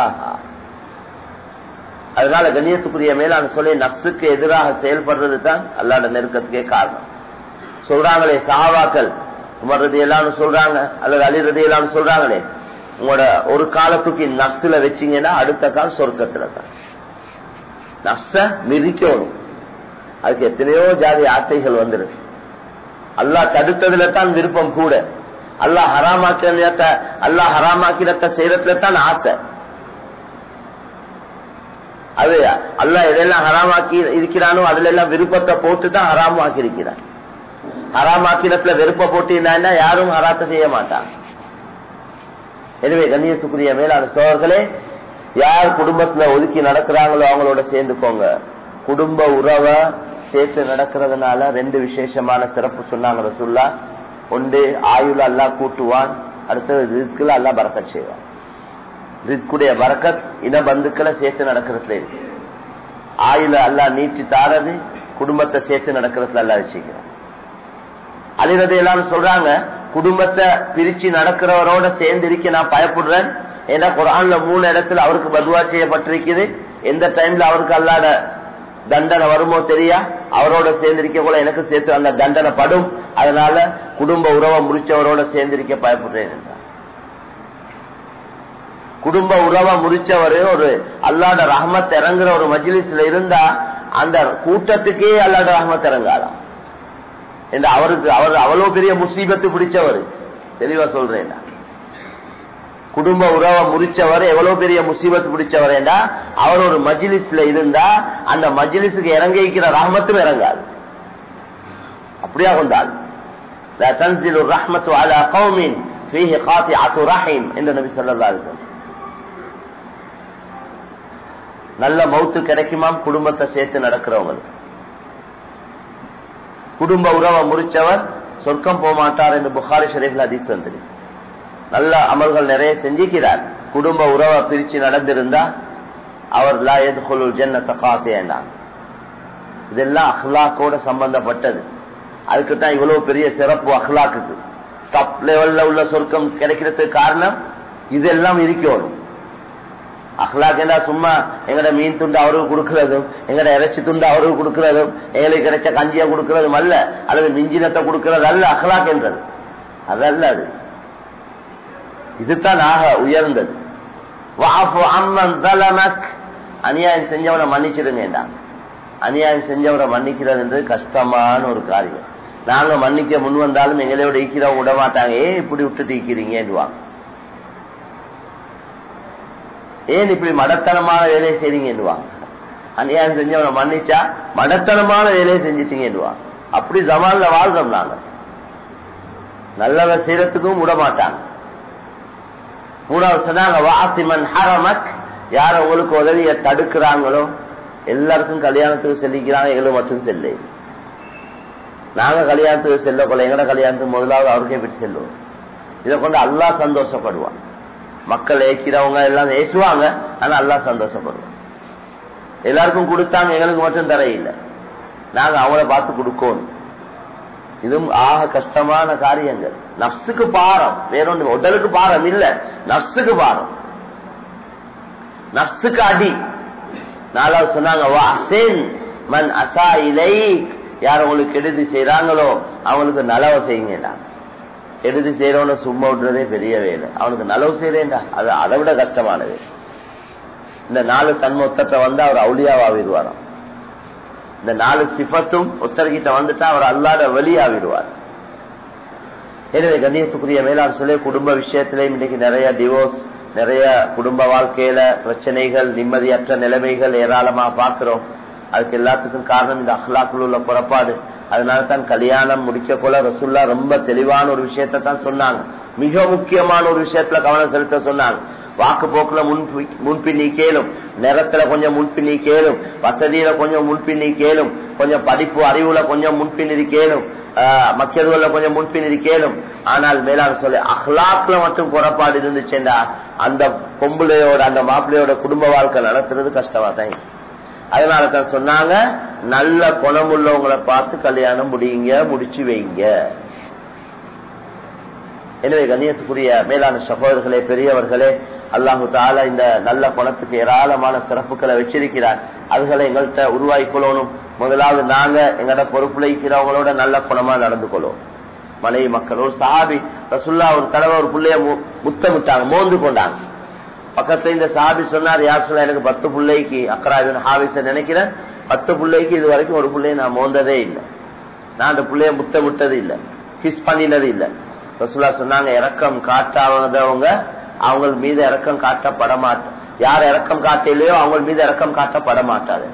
அதனால கண்ணியத்துக்குரிய மேலான சொல்லி நப்சுக்கு எதிராக செயல்படுறது தான் அல்லாட நெருக்கத்துக்கே காரணம் சொல்றாங்களே சஹாவாக்கள் உமர்றது எல்லாம் சொல்றாங்க அல்லது அழிறது எல்லாம் சொல்றாங்களே உங்களோட ஒரு காலத்துக்கு நப்சுல வச்சீங்கன்னா அடுத்த கால் சொர்க்கத்துல தான் நப்ச மிதிக்கணும் அதுக்கு எத்தனையோ ஜாதி ஆசைகள் வந்துடும் அல்லாஹ் தடுத்ததுல தான் விருப்பம் கூட அல்லாஹ் ஹராமாக்கிறத அல்லாஹ் ஹராமாக்கிறத செய்யறதுல தான் ஆசை அது அல்லாஹ் எதெல்லாம் ஹராமாக்கி இருக்கிறானோ அதுல எல்லாம் விருப்பத்தை போட்டு தான் ஹராமாக்கி இருக்கிறான் ஹராமாக்கிடத்துல விருப்ப போட்டினா யாரும் ஹராத்த செய்ய மாட்டாங்க எனவே கண்ணியத்துக்குரிய மேலான சோழர்களே யார் குடும்பத்துல ஒதுக்கி நடக்கிறாங்களோ அவங்களோட சேர்ந்துக்கோங்க குடும்ப உறவை சேர்த்து நடக்கிறதுனால ரெண்டு விசேஷமான சிறப்பு சொன்னாங்க ரசுல்லா ஒன்று ஆயுள் அல்லா கூட்டுவான் அடுத்தது ரிஸ்குல அல்லா பறக்கத் செய்வான் ரிஸ்குடைய பறக்கத் இன பந்துக்களை சேர்த்து நடக்கிறதுல இருக்கு ஆயுள அல்லா நீட்டி தாரது குடும்பத்தை சேர்த்து நடக்கிறதுல அல்லா வச்சுக்கிறான் அழிறது எல்லாம் சொல்றாங்க குடும்பத்தை பிரிச்சு நடக்கிறவரோட சேர்ந்து இருக்க நான் பயப்படுறேன் ஏன்னா குரான்ல மூணு இடத்துல அவருக்கு பதுவா செய்யப்பட்டிருக்குது எந்த டைம்ல அவருக்கு அல்லாத தண்டனை வருமோ தெரியா அவரோட சேர்ந்திருக்க கூட எனக்கு சேர்த்து அந்த தண்டனை படும் அதனால குடும்ப உறவை முடிச்சவரோட சேர்ந்திருக்க பயப்படுறேன் என்றார் குடும்ப உறவை முறிச்சவரு ஒரு அல்லாட ரஹமத் இறங்குற ஒரு மஜிலிஸ்ல இருந்தா அந்த கூட்டத்துக்கே அல்லாட ரஹமத் இறங்காலாம் என்று அவருக்கு அவர் அவ்வளவு பெரிய முசீபத்து பிடிச்சவர் தெளிவா சொல்றேன் குடும்ப உறவை முறிச்சவர் எவ்வளவு பெரிய முசீபத்து பிடிச்சவர் என்றா அவர் ஒரு மஜிலிஸ்ல இருந்தா அந்த மஜிலிஸுக்கு இறங்கி வைக்கிற ரஹமத்தும் இறங்காது அப்படியா கொண்டால் தன்சில் ரஹ்மத்து அலா கௌமின் ஃபீஹி காத்திஅத்து ரஹீம் என்று நபி ஸல்லல்லாஹு அலைஹி வஸல்லம் நல்ல மௌத்து கிடைக்குமாம் குடும்பத்தை சேர்த்து நடக்கிறவங்களுக்கு குடும்ப உறவை முறிச்சவர் சொர்க்கம் போக மாட்டார் என்று புகாரி ஷரீஃப்ல அதிஸ் வந்தது நல்ல அமல்கள் நிறைய செஞ்சுக்கிறார் குடும்ப உறவை பிரிச்சு நடந்திருந்தா அவர் லா எதுகொள்ளு ஜென்னத்தை காத்தேண்டான் இதெல்லாம் அஹ்லாக்கோட சம்பந்தப்பட்டது அதுக்கு தான் இவ்வளவு பெரிய சிறப்பு அஹ்லாக்குக்கு டாப் லெவல்ல உள்ள சொர்க்கம் கிடைக்கிறதுக்கு காரணம் இதெல்லாம் இருக்கணும் அஹ்லாக் என்றா சும்மா எங்கட மீன் துண்டு அவருக்கு கொடுக்கறதும் எங்கட இறைச்சி துண்டு அவருக்கு கொடுக்கறதும் எங்களுக்கு கிடைச்ச கஞ்சியை கொடுக்கறதும் அல்ல அல்லது மிஞ்சினத்தை கொடுக்கறது அல்ல அஹ்லாக் என்றது அதல்ல அது இதுதான் ஆக உயர்ந்தது அநியாயம் செஞ்சவனை மன்னிச்சிருங்கடா அநியாயம் செஞ்சவரை மன்னிக்கிறது என்று கஷ்டமான ஒரு காரியம் நாங்க மன்னிக்க முன் வந்தாலும் எங்களோட ஈக்கிறவங்க விட மாட்டாங்க ஏன் இப்படி விட்டுட்டு ஈக்கிறீங்கன்னுவாங்க ஏன் இப்படி மடத்தனமான வேலையை செய்றீங்கன்னுவாங்க அநியாயம் செஞ்சவனை மன்னிச்சா மடத்தனமான வேலையை செஞ்சிட்டீங்கன்னுவாங்க அப்படி ஜமான்ல வாழ்றோம் நாங்க நல்லவ செய்யறதுக்கும் விட மாட்டாங்க மூணாவது சொன்னாங்க வாசிமன் ஹரமக் யார் உங்களுக்கு உதவிய தடுக்கிறாங்களோ எல்லாருக்கும் கல்யாணத்துக்கு செல்லிக்கிறாங்க எங்களுக்கு மட்டும் செல்ல நாங்க கல்யாணத்துக்கு செல்ல கொள்ள எங்கட கல்யாணத்துக்கு முதலாவது அவருக்கே போயிட்டு செல்லுவோம் இதை கொண்டு அல்லா சந்தோஷப்படுவான் மக்கள் ஏற்கிறவங்க எல்லாம் ஏசுவாங்க ஆனா அல்லா சந்தோஷப்படுவான் எல்லாருக்கும் கொடுத்தாங்க எங்களுக்கு மட்டும் தர இல்லை நாங்க அவங்கள பார்த்து கொடுக்கணும் இதுவும் ஆக கஷ்டமான காரியங்கள் நப்சுக்கு பாரம் வேறொன்று உடலுக்கு பாரம் இல்ல நப்சுக்கு பாரம் நப்சுக்கு அடி நாலாவது சொன்னாங்க வா சென் மன் அசா இலை யார் உங்களுக்கு கெடுதி செய்யறாங்களோ அவங்களுக்கு நலவை செய்யுங்கடா கெடுதி செய்யறவன சும்மா விடுறதே பெரிய வேலை அவனுக்கு நலவு செய்யறேன்டா அது அதை விட கஷ்டமானது இந்த நாலு தன்மொத்தத்தை வந்து அவர் அவுளியாவாவிடுவாராம் இந்த நாலு சிபத்தும் ஒத்தர்கிட்ட வந்துட்டா அவர் அல்லாத வெளியாவிடுவார் எனவே கண்ணியத்துக்குரிய மேலாண் சொல்லி குடும்ப விஷயத்திலேயும் இன்னைக்கு நிறைய டிவோர்ஸ் நிறைய குடும்ப வாழ்க்கையில பிரச்சனைகள் நிம்மதியற்ற நிலைமைகள் ஏராளமா பாக்குறோம் அதுக்கு எல்லாத்துக்கும் காரணம் இந்த அஹ்லாக்குள் உள்ள புறப்பாடு அதனால தான் கல்யாணம் முடிக்க போல ரசுல்லா ரொம்ப தெளிவான ஒரு விஷயத்தை தான் சொன்னாங்க மிக முக்கியமான ஒரு விஷயத்துல கவனம் செலுத்த சொன்னாங்க வாக்கு போக்குல முன்பின்னி கேளும் நிறத்துல கொஞ்சம் முன்பின்னி கேளும் வசதியில கொஞ்சம் முன்பின்னி கேளும் கொஞ்சம் படிப்பு அறிவுல கொஞ்சம் முன்பின்னி கேளும் மக்கள்ல கொஞ்சம் முன்பின்னி கேளும் ஆனால் மேலான சொல்லி அஹ்லாக்ல மட்டும் புறப்பாடு இருந்துச்சுண்டா அந்த பொம்பளையோட அந்த மாப்பிள்ளையோட குடும்ப வாழ்க்கை நடத்துறது கஷ்டமா தான் அதனால தான் சொன்னாங்க நல்ல குணமுள்ளவங்களை பார்த்து கல்யாணம் முடியுங்க முடிச்சு வைங்க எனவே கண்ணியத்துக்குரிய மேலான சகோதரர்களே பெரியவர்களே அல்லாஹு தாலா இந்த நல்ல குணத்துக்கு ஏராளமான சிறப்புகளை வச்சிருக்கிறார் அதுகளை எங்கள்கிட்ட உருவாக்கி கொள்ளணும் முதலாவது நாங்க எங்கட பொறுப்புல இருக்கிறவங்களோட நல்ல குணமா நடந்து கொள்ளும் மனைவி மக்கள் ஒரு சாபி ரசுல்லா ஒரு தடவை ஒரு பிள்ளைய முத்தமிட்டாங்க மோந்து கொண்டாங்க பக்கத்துல இந்த சாபி சொன்னார் யார் சொல்ல எனக்கு பத்து பிள்ளைக்கு அக்கரா ஹாவிச நினைக்கிறேன் பத்து பிள்ளைக்கு இது வரைக்கும் ஒரு பிள்ளைய நான் மோந்ததே இல்லை நான் அந்த பிள்ளைய முத்தமிட்டது இல்லை கிஸ் பண்ணினது இல்லை ரசுல்லா சொன்னாங்க இறக்கம் காட்டாதவங்க அவங்க மீது இறக்கம் காட்டப்பட மாட்டோம் யார் இறக்கம் காட்டலையோ அவங்க மீது இறக்கம் காட்டப்பட மாட்டாது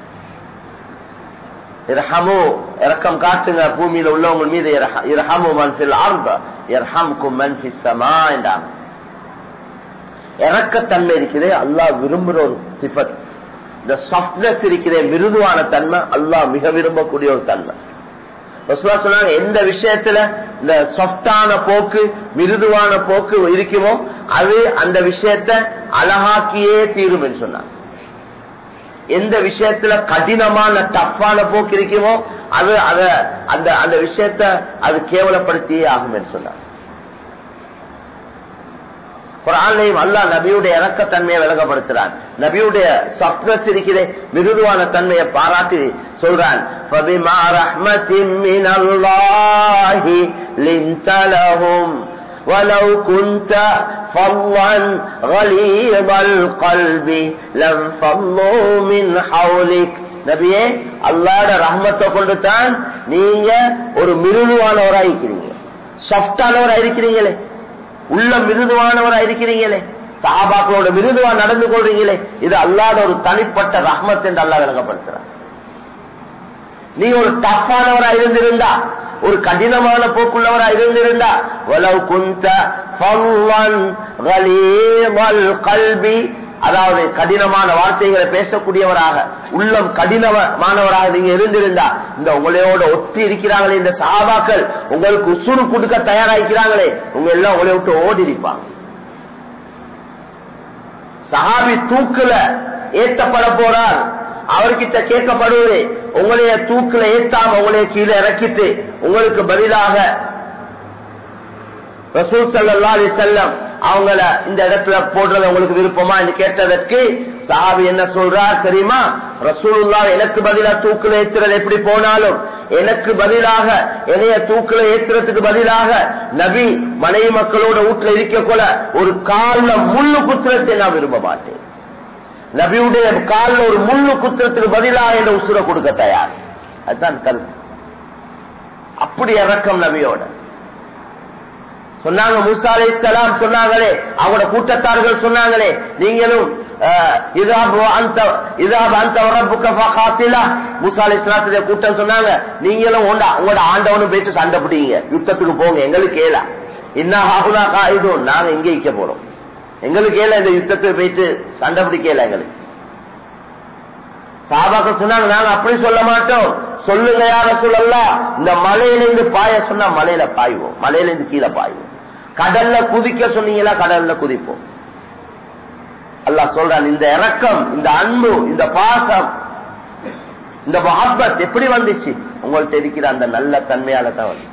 இரஹமு இறக்கம் காட்டுங்க பூமியில உள்ளவங்க மீது இரஹமு மன்பில் ஆர்ந்த இரஹம்கும் மன்பில் சமா என்றாங்க இறக்கத்தன்மை இருக்கிறே அல்லாஹ் விரும்புற ஒரு சிபத் இந்த சாஃப்ட்னஸ் இருக்கிற மிருதுவான தன்மை அல்லாஹ் மிக விரும்பக்கூடிய ஒரு தன்மை சொன்னாங்க எந்த விஷயத்துல இந்த சொஃப்டான போக்கு மிருதுவான போக்கு இருக்குமோ அது அந்த விஷயத்த அழகாக்கியே தீரும் என்று சொன்னாங்க எந்த விஷயத்துல கடினமான டஃப்பான போக்கு இருக்குமோ அது அத அந்த அந்த விஷயத்த அது கேவலப்படுத்தியே ஆகும் என்று சொன்னாங்க குரான்லையும் அல்லா நபியுடைய இறக்கத்தன்மையை விலகப்படுத்துறான் நபியுடைய சப்னஸ் இருக்கிறே மிருதுவான தன்மையை பாராட்டி சொல்றான் فَبِمَا رَحْمَةٍ مِّنَ اللَّهِ لِنْتَ لَهُمْ وَلَوْ كُنْتَ فَظًّا غَلِيظَ الْقَلْبِ لَانفَضُّوا مِنْ حَوْلِكَ நபியே அல்லாஹ்வுடைய ரஹ்மத்தை கொண்டு தான் நீங்க ஒரு மிருதுவானவரா இருக்கிறீங்க சாஃப்டானவரா இருக்கிறீங்களே உள்ள மிருதுவானவரா இருக்கிறீங்களே சஹாபாக்களோட மிருதுவா நடந்து கொள்றீங்களே இது அல்லாத ஒரு தனிப்பட்ட ரஹ்மத் என்று அல்லா விளங்கப்படுத்துறார் நீ ஒரு டஃப்பானவரா இருந்திருந்தா ஒரு கடினமான போக்குள்ளவரா இருந்திருந்தா உலவு குந்த கல்வி அதாவது கடினமான வார்த்தைகளை பேசக்கூடியவராக உள்ளம் கடினமானவராக நீங்க இருந்திருந்தா இந்த உங்களோட ஒட்டி இருக்கிறாங்களே இந்த சாபாக்கள் உங்களுக்கு உசுறு கொடுக்க தயாராகிறாங்களே உங்க எல்லாம் உங்களை விட்டு ஓடி இருப்பாங்க சஹாபி தூக்குல ஏற்றப்பட போறார் அவர்கிட்ட கேட்கப்படுவது உங்களைய தூக்குல ஏத்தாம உங்களைய கீழே இறக்கிட்டு உங்களுக்கு பதிலாக ரசூல் சல்லா அலி செல்லம் அவங்கள இந்த இடத்துல போடுறது உங்களுக்கு விருப்பமா என்று கேட்டதற்கு சாபி என்ன சொல்றார் தெரியுமா ரசூலுல்லா எனக்கு பதிலா தூக்குல ஏத்துறது எப்படி போனாலும் எனக்கு பதிலாக என்னைய தூக்குல ஏத்துறதுக்கு பதிலாக நபி மனைவி மக்களோட வீட்டுல இருக்க கொல ஒரு கால்ல முள்ளு குத்துறதை நான் விரும்ப மாட்டேன் நபியுடைய காலில் ஒரு முள்ளு குத்துறதுக்கு பதிலாக என்ற உசுர கொடுக்க தயார் அதுதான் கருத்து அப்படி இறக்கம் நபியோட சொன்னாங்க மூசா அலை சலாம் சொன்னாங்களே அவங்களோட கூட்டத்தார்கள் சொன்னாங்களே நீங்களும் கூட்டம் சொன்னாங்க நீங்களும் உங்களோட ஆண்டவனும் போயிட்டு சண்டை பிடிங்க யுத்தத்துக்கு போங்க எங்களுக்கு ஏலா என்ன ஆகுனா காயுதும் நாங்க இங்கே இக்க போறோம் எங்களுக்கு ஏல இந்த யுத்தத்துக்கு போயிட்டு சண்டை பிடிக்கல எங்களுக்கு சாபாக்க சொன்னாங்க நாங்க அப்படி சொல்ல மாட்டோம் சொல்லுங்க யார சொல்லலாம் இந்த மலையிலிருந்து பாய சொன்னா மலையில பாய்வோம் மலையிலிருந்து கீழே பாய்வோம் கடல்ல குதிக்க சொன்னீங்களா கடல்ல குதிப்போம் அல்லா சொல்றான் இந்த இறக்கம் இந்த அன்பு இந்த பாசம் இந்த மஹப்பத் எப்படி வந்துச்சு உங்கள்ட்ட இருக்கிற அந்த நல்ல தன்மையால தான் வந்துச்சு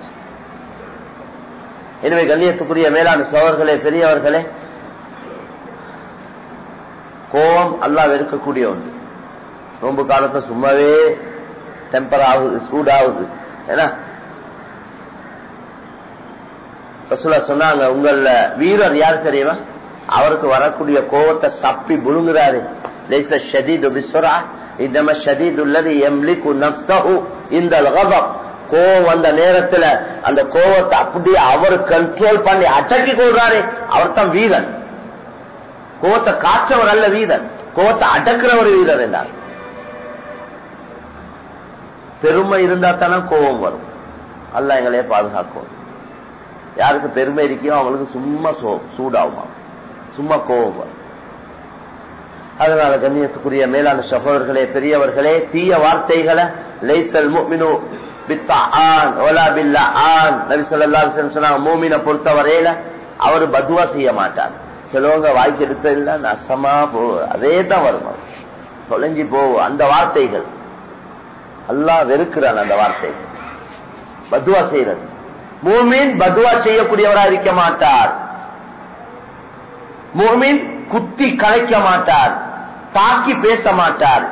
எனவே கண்ணியத்துக்குரிய மேலான சோழர்களே பெரியவர்களே கோபம் அல்லா வெறுக்கக்கூடிய ஒன்று நோம்பு காலத்தை சும்மாவே டெம்பர் ஆகுது சூடாகுது ஏன்னா ரசூலா சொன்னாங்க உங்கள வீரர் யார் தெரியுமா அவருக்கு வரக்கூடிய கோவத்தை சப்பி புழுங்குறாரு லைச ஷதீது பிஸ்வரா இன்னம ஷதீது உள்ளது எம்லிக்கு நப்சஹு இந்த கதம் கோவம் வந்த நேரத்துல அந்த கோவத்தை அப்படியே அவர் கண்ட்ரோல் பண்ணி அடக்கி கொள்றாரு அவர் தான் வீரன் கோவத்தை காற்றவர் அல்ல வீரன் கோவத்தை அடக்கிறவர் வீரர் என்றார் பெருமை இருந்தா தானே கோபம் வரும் அல்ல எங்களையே பாதுகாக்கும் யாருக்கு பெருமை இருக்கியோ அவங்களுக்கு சும்மா சூடாகுமா சும்மா கோபம் வரும் அதனால கண்ணியத்துக்குரிய மேலான சகோதரர்களே பெரியவர்களே தீய வார்த்தைகளை லைசல் முக்மினு மூமின பொறுத்தவரையில அவர் பதுவா செய்ய மாட்டார் சிலவங்க வாய்க்கு எடுத்ததில்ல நசமா போ அதே தான் வரும் தொலைஞ்சி போவோம் அந்த வார்த்தைகள் அல்லா வெறுக்கிறான் அந்த வார்த்தைகள் பதுவா செய்யறது மூமின் பதுவா செய்யக்கூடியவரா இருக்க மாட்டார் மூமின் குத்தி கலைக்க மாட்டார் தாக்கி பேச மாட்டார்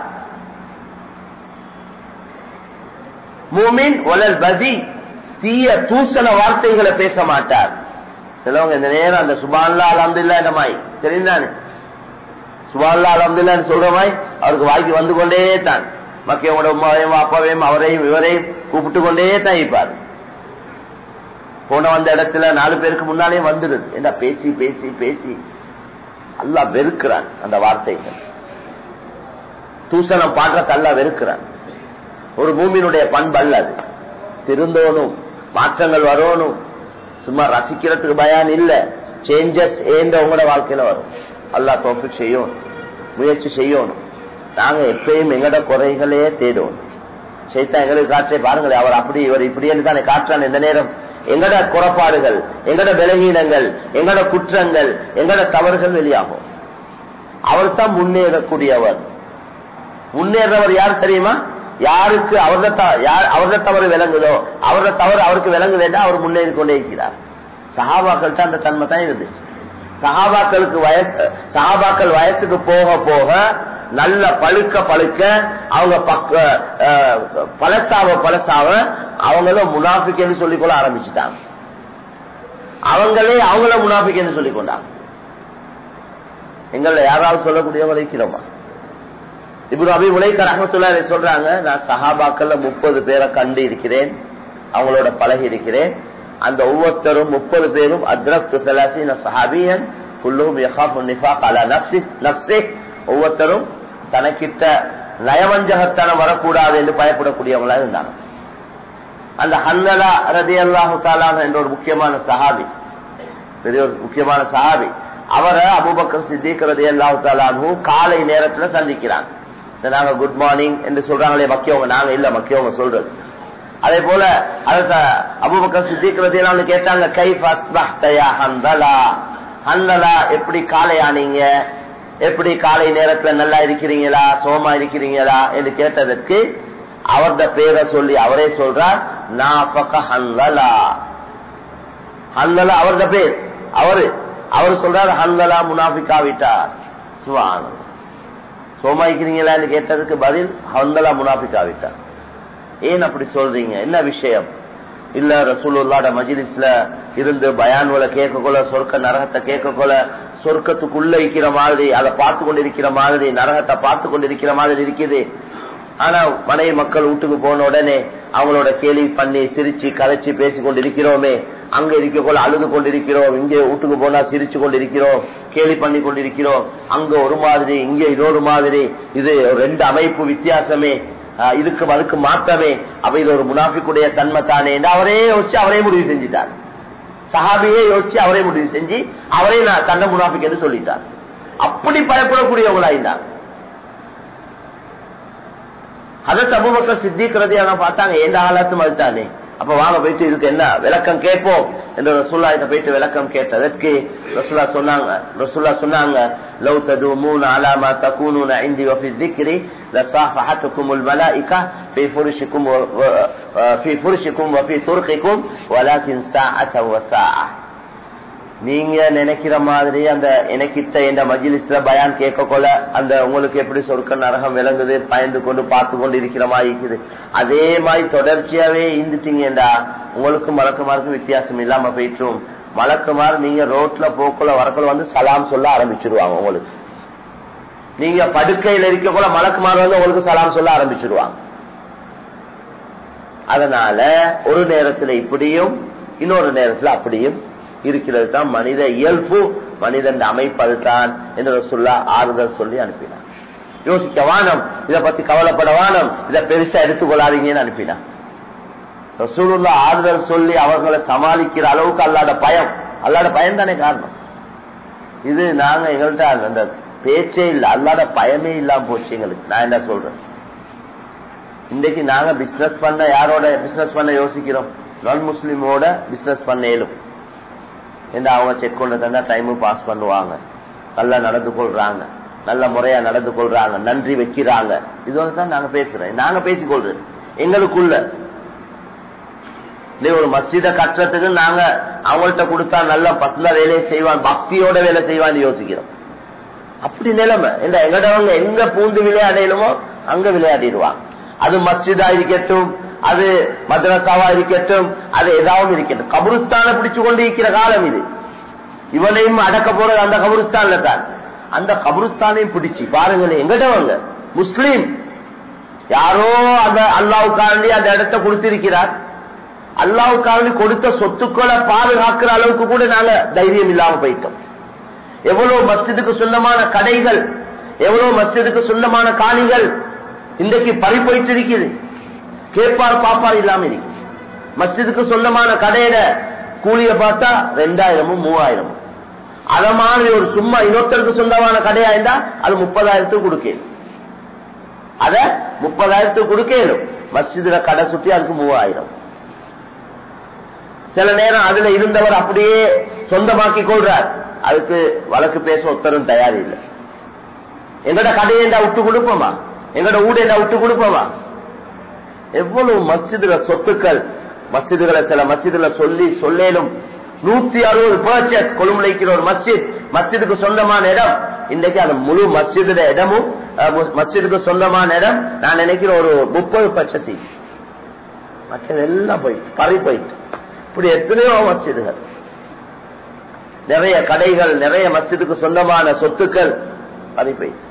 மூமின் ஒலல் பதி தீய தூசண வார்த்தைகளை பேச மாட்டார் சிலவங்க இந்த நேரம் அந்த சுபான்லா அலமதுல்லா இந்த மாதிரி தெரிந்தானே சுபான்லா அலமதுல்லான்னு சொல்ற மாதிரி அவருக்கு வாய்க்கு வந்து கொண்டே தான் மக்கையோட உமாவையும் அப்பாவையும் அவரையும் இவரையும் கூப்பிட்டு கொண்டே தான் இருப்பார் போன வந்த இடத்துல நாலு பேருக்கு முன்னாலே வந்துடுது என்ன பேசி பேசி பேசி அல்லா வெறுக்கிறான் அந்த வார்த்தைகள் தூசணம் பாடுறத அல்லா வெறுக்கிறான் ஒரு பூமியினுடைய பண்பு அல்ல அது திருந்தோனும் மாற்றங்கள் வரணும் சும்மா ரசிக்கிறதுக்கு பயான் இல்ல சேஞ்சஸ் ஏந்த உங்களோட வாழ்க்கையில வரும் அல்லா தோஃபிக் செய்யணும் முயற்சி செய்யணும் நாங்க எப்பயும் எங்கட குறைகளே தேடுவோம் சைத்தா எங்களுக்கு காற்றே பாருங்களேன் அவர் அப்படி இவர் இப்படின்னு தானே காற்றான் இந்த நேரம் எங்கட குறைபாடுகள் எங்கட பலகீனங்கள் எங்கட குற்றங்கள் எங்கட தவறுகள் வெளியாகும் அவர் தான் முன்னேறக்கூடியவர் முன்னேறவர் யார் தெரியுமா யாருக்கு அவரது தவறு விளங்குதோ அவரது தவறு அவருக்கு விளங்குதேன்னா அவர் முன்னேறி கொண்டே இருக்கிறார் சஹாபாக்கள்கிட்ட அந்த தன்மை தான் இருந்துச்சு சஹாபாக்களுக்கு வயசு சஹாபாக்கள் வயசுக்கு போக போக நல்ல பழுக்க பழுக்க அவங்க பக்க பழசாவ பழசாவ அவங்களும் முனாஃபிக்னு சொல்லிக்கொள்ள ஆரம்பிச்சுட்டாங்க அவங்களே அவங்கள முனாஃபிக்னு சொல்லிக் கொண்டாங்க எங்கள யாராவது சொல்லக்கூடியவங்க இருக்கிறோமா இப்படி அபி உலைக்க ரஹமத்துல்லா சொல்றாங்க நான் சஹாபாக்கள்ல முப்பது பேரை கண்டு இருக்கிறேன் அவங்களோட பழகி இருக்கிறேன் அந்த ஒவ்வொருத்தரும் முப்பது பேரும் அத்ரப் சலாசின் சஹாபியன் குல்லும் யஹாஃபு நிஃபாக் அலா நப்சி நப்சே ஒவ்வொருத்தரும் தனக்கிட்ட நயவஞ்சகத்தனம் வரக்கூடாது என்று பயப்படக்கூடியவங்களா இருந்தாங்க அந்த ஹன்னலா ரதி அல்லாஹு தாலான என்ற ஒரு முக்கியமான சஹாபி பெரிய ஒரு முக்கியமான சஹாபி அவரை அபுபக்கர் சித்திக் ரதி அல்லாஹு தாலானு காலை நேரத்துல சந்திக்கிறாங்க நாங்க குட் மார்னிங் என்று சொல்றாங்களே மக்கியவங்க நாங்க இல்ல மக்கியவங்க சொல்றது அதே போல அடுத்த அபுபக்கர் சித்திக் ரதி எல்லாம் கேட்டாங்க கைஃப் அஸ்பஹ்தயா ஹந்தலா ஹந்தலா எப்படி காலையானீங்க எப்படி காலை நேரத்துல நல்லா இருக்கிறீங்களா சோமா இருக்கிறீங்களா என்று கேட்டதற்கு அவரது பேரை சொல்லி அவரே சொல்றார் ஹன்லலா ஹன்லலா அவரது பேர் அவரு அவர் சொல்றார் ஹன்லலா முனாஃபிகா விட்டார் சுவான் சோமா இருக்கிறீங்களான்னு கேட்டதுக்கு பதில் ஹந்தலா முனாஃபிகா விட்டார் ஏன் அப்படி சொல்றீங்க என்ன விஷயம் இல்ல ரசூலுல்லாட மஜிலிஸ்ல இருந்து பயான்களை கேட்க கொள்ள சொர்க்க நரகத்தை கேட்க கொள்ள சொர்க்கத்துக்குள்ள இருக்கிற மாதிரி அதை பார்த்து கொண்டிருக்கிற மாதிரி நரகத்தை பார்த்து கொண்டிருக்கிற மாதிரி இருக்குது ஆனா மனைவி மக்கள் வீட்டுக்கு போன உடனே அவங்களோட கேள்வி பண்ணி சிரிச்சு கதைச்சு பேசி கொண்டிருக்கிறோமே அங்க இருக்க போல அழுது கொண்டிருக்கிறோம் இங்கே வீட்டுக்கு போனா சிரிச்சு கொண்டிருக்கிறோம் கேலி பண்ணி கொண்டிருக்கிறோம் அங்க ஒரு மாதிரி இங்க இன்னொரு மாதிரி இது ரெண்டு அமைப்பு வித்தியாசமே இதுக்கு அதுக்கு மாற்றமே அப்ப இது ஒரு முனாஃபிக்குடைய தன்மை தானே அவரே யோசிச்சு அவரே முடிவு செஞ்சிட்டார் சஹாபியே யோசிச்சு அவரே முடிவு செஞ்சு அவரே நான் தன்னை முனாஃபிக் என்று சொல்லிட்டார் அப்படி பயப்படக்கூடியவங்களா அதை சமூகத்தை சித்திக்கிறதையான பார்த்தாங்க எந்த ஆளாத்தும் அதுதானே அப்ப வாங்க போயிட்டு இதுக்கு என்ன விளக்கம் கேட்போம் என்று ரசுல்லா இதை போயிட்டு விளக்கம் கேட்டதற்கு ரசுல்லா சொன்னாங்க ரசுல்லா சொன்னாங்க لو تدومون على ما تكونون عندي وفي الذكر لصافحتكم الملائكة في فرشكم و... في فرشكم وفي طرقكم ولكن ساعة وساعة நீங்க நினைக்கிற மாதிரி அந்த எனக்கிட்ட எந்த மஜிலிஸ்ல பயான் கேட்க கொள்ள அந்த உங்களுக்கு எப்படி சொர்க்க நரகம் விளங்குது பயந்து கொண்டு பார்த்து கொண்டு இருக்கிற மாதிரி இருக்குது அதே மாதிரி தொடர்ச்சியாவே இருந்துட்டீங்கடா உங்களுக்கு மறக்க மறக்க வித்தியாசம் இல்லாம போயிட்டும் மலக்குமார் நீங்க ரோட்ல போக்குள்ள வரக்குள்ள வந்து சலாம் சொல்ல ஆரம்பிச்சிருவாங்க உங்களுக்கு நீங்க படுக்கையில் இருக்கக்குள்ள மலக்குமார் வந்து உங்களுக்கு சலாம் சொல்ல ஆரம்பிச்சிருவாங்க அதனால ஒரு நேரத்துல இப்படியும் இன்னொரு நேரத்துல அப்படியும் இருக்கிறது தான் மனித இயல்பு மனிதன் அமைப்பது தான் என்று சொல்ல ஆறுதல் சொல்லி அனுப்பினார் யோசிக்க வானம் இதை பத்தி கவலைப்பட வானம் இதை பெருசா எடுத்துக்கொள்ளாதீங்கன்னு அனுப்பினார் ரசூலுல்லா ஆறுதல் சொல்லி அவர்களை சமாளிக்கிற அளவுக்கு அல்லாத பயம் அல்லாத பயம் தானே காரணம் இது நாங்க எங்கள்கிட்ட அந்த பேச்சே இல்லை அல்லாத பயமே இல்லாம போச்சு எங்களுக்கு நான் என்ன சொல்றேன் இன்னைக்கு நாங்க பிசினஸ் பண்ண யாரோட பிசினஸ் பண்ண யோசிக்கிறோம் நான் முஸ்லிமோட பிசினஸ் பண்ண இயலும் என்ன அவங்க செக் கொண்டு தந்தா டைம் பாஸ் பண்ணுவாங்க நல்லா நடந்து கொள்றாங்க நல்ல முறையா நடந்து கொள்றாங்க நன்றி வைக்கிறாங்க இது வந்து தான் நாங்க பேசுறோம் நாங்க பேசிக்கொள்றது எங்களுக்குள்ள ஒரு மஸ்ஜித கட்டுறதுக்கு நாங்க அவங்கள்ட்ட கொடுத்தா நல்ல பசல வேலையை செய்வான் பக்தியோட வேலை செய்வான்னு யோசிக்கிறோம் அப்படி நிலைமை இல்ல எங்கடவங்க எங்க பூந்து விளையாடலுமோ அங்க விளையாடிடுவாங்க அது மஸ்ஜிதா இருக்கட்டும் அது மദ്രസാவா இருக்கட்டும் அது ஏதாவது இருக்கட்டும் கபுருஸ்தான பிடிச்சு கொண்டு இருக்கிற காலம் இது இவனையும் அடக்க போறது அந்த கபுருஸ்தான்ல தான் அந்த கபுருஸ்தானையும் பிடிச்சு பாருங்களேன் எங்கடவங்க முஸ்லீம் யாரோ அந்த அல்லாவுக்காண்டி அந்த இடத்தை கொடுத்திருக்கிறார் அல்லாவுக்காண்டி கொடுத்த சொத்துக்களை பாதுகாக்கிற அளவுக்கு கூட நாங்க தைரியம் இல்லாம போயிட்டோம் எவ்வளவு மஸ்ஜிதுக்கு சொந்தமான கடைகள் எவ்வளவு மஸ்ஜிதுக்கு சொந்தமான காணிகள் இன்றைக்கு பறி போயிட்டு இருக்குது கேட்பார் பாப்பார் இல்லாம இருக்கு மஸ்ஜிதுக்கு சொந்தமான கடையில கூலிய பார்த்தா ரெண்டாயிரமும் மூவாயிரமும் அத மாதிரி ஒரு சும்மா இன்னொருத்தருக்கு சொந்தமான கடையா இருந்தா அது முப்பதாயிரத்துக்கு கொடுக்கணும் அத முப்பதாயிரத்துக்கு கொடுக்கணும் மஸ்ஜிதுல கடை சுற்றி அதுக்கு மூவாயிரம் சில நேரம் அதுல இருந்தவர் அப்படியே சொந்தமாக்கி கொள்றார் அதுக்கு வழக்கு பேச ஒருத்தரும் தயார் இல்லை எங்கட கடையை விட்டு கொடுப்போமா எங்கட ஊட விட்டு கொடுப்போமா எவ்வளவு மஸ்ஜிதுல சொத்துக்கள் மஸ்ஜிதுகளை சில மஸ்ஜிதுல சொல்லி சொல்லேலும் நூத்தி அறுபது பர்ச்சேஸ் கொழும்புலைக்கிற ஒரு மஸ்ஜித் மஸ்ஜிதுக்கு சொந்தமான இடம் இன்றைக்கு அந்த முழு மஸ்ஜிதுல இடமும் மஸ்ஜிதுக்கு சொந்தமான இடம் நான் நினைக்கிறேன் ஒரு முப்பது பர்ச்சேசி மற்றது எல்லாம் போயிட்டு பறி போயிட்டு இப்படி எத்தனையோ மஸ்ஜிதுகள் நிறைய கடைகள் நிறைய மஸ்ஜிதுக்கு சொந்தமான சொத்துக்கள் பறி போயிட்டு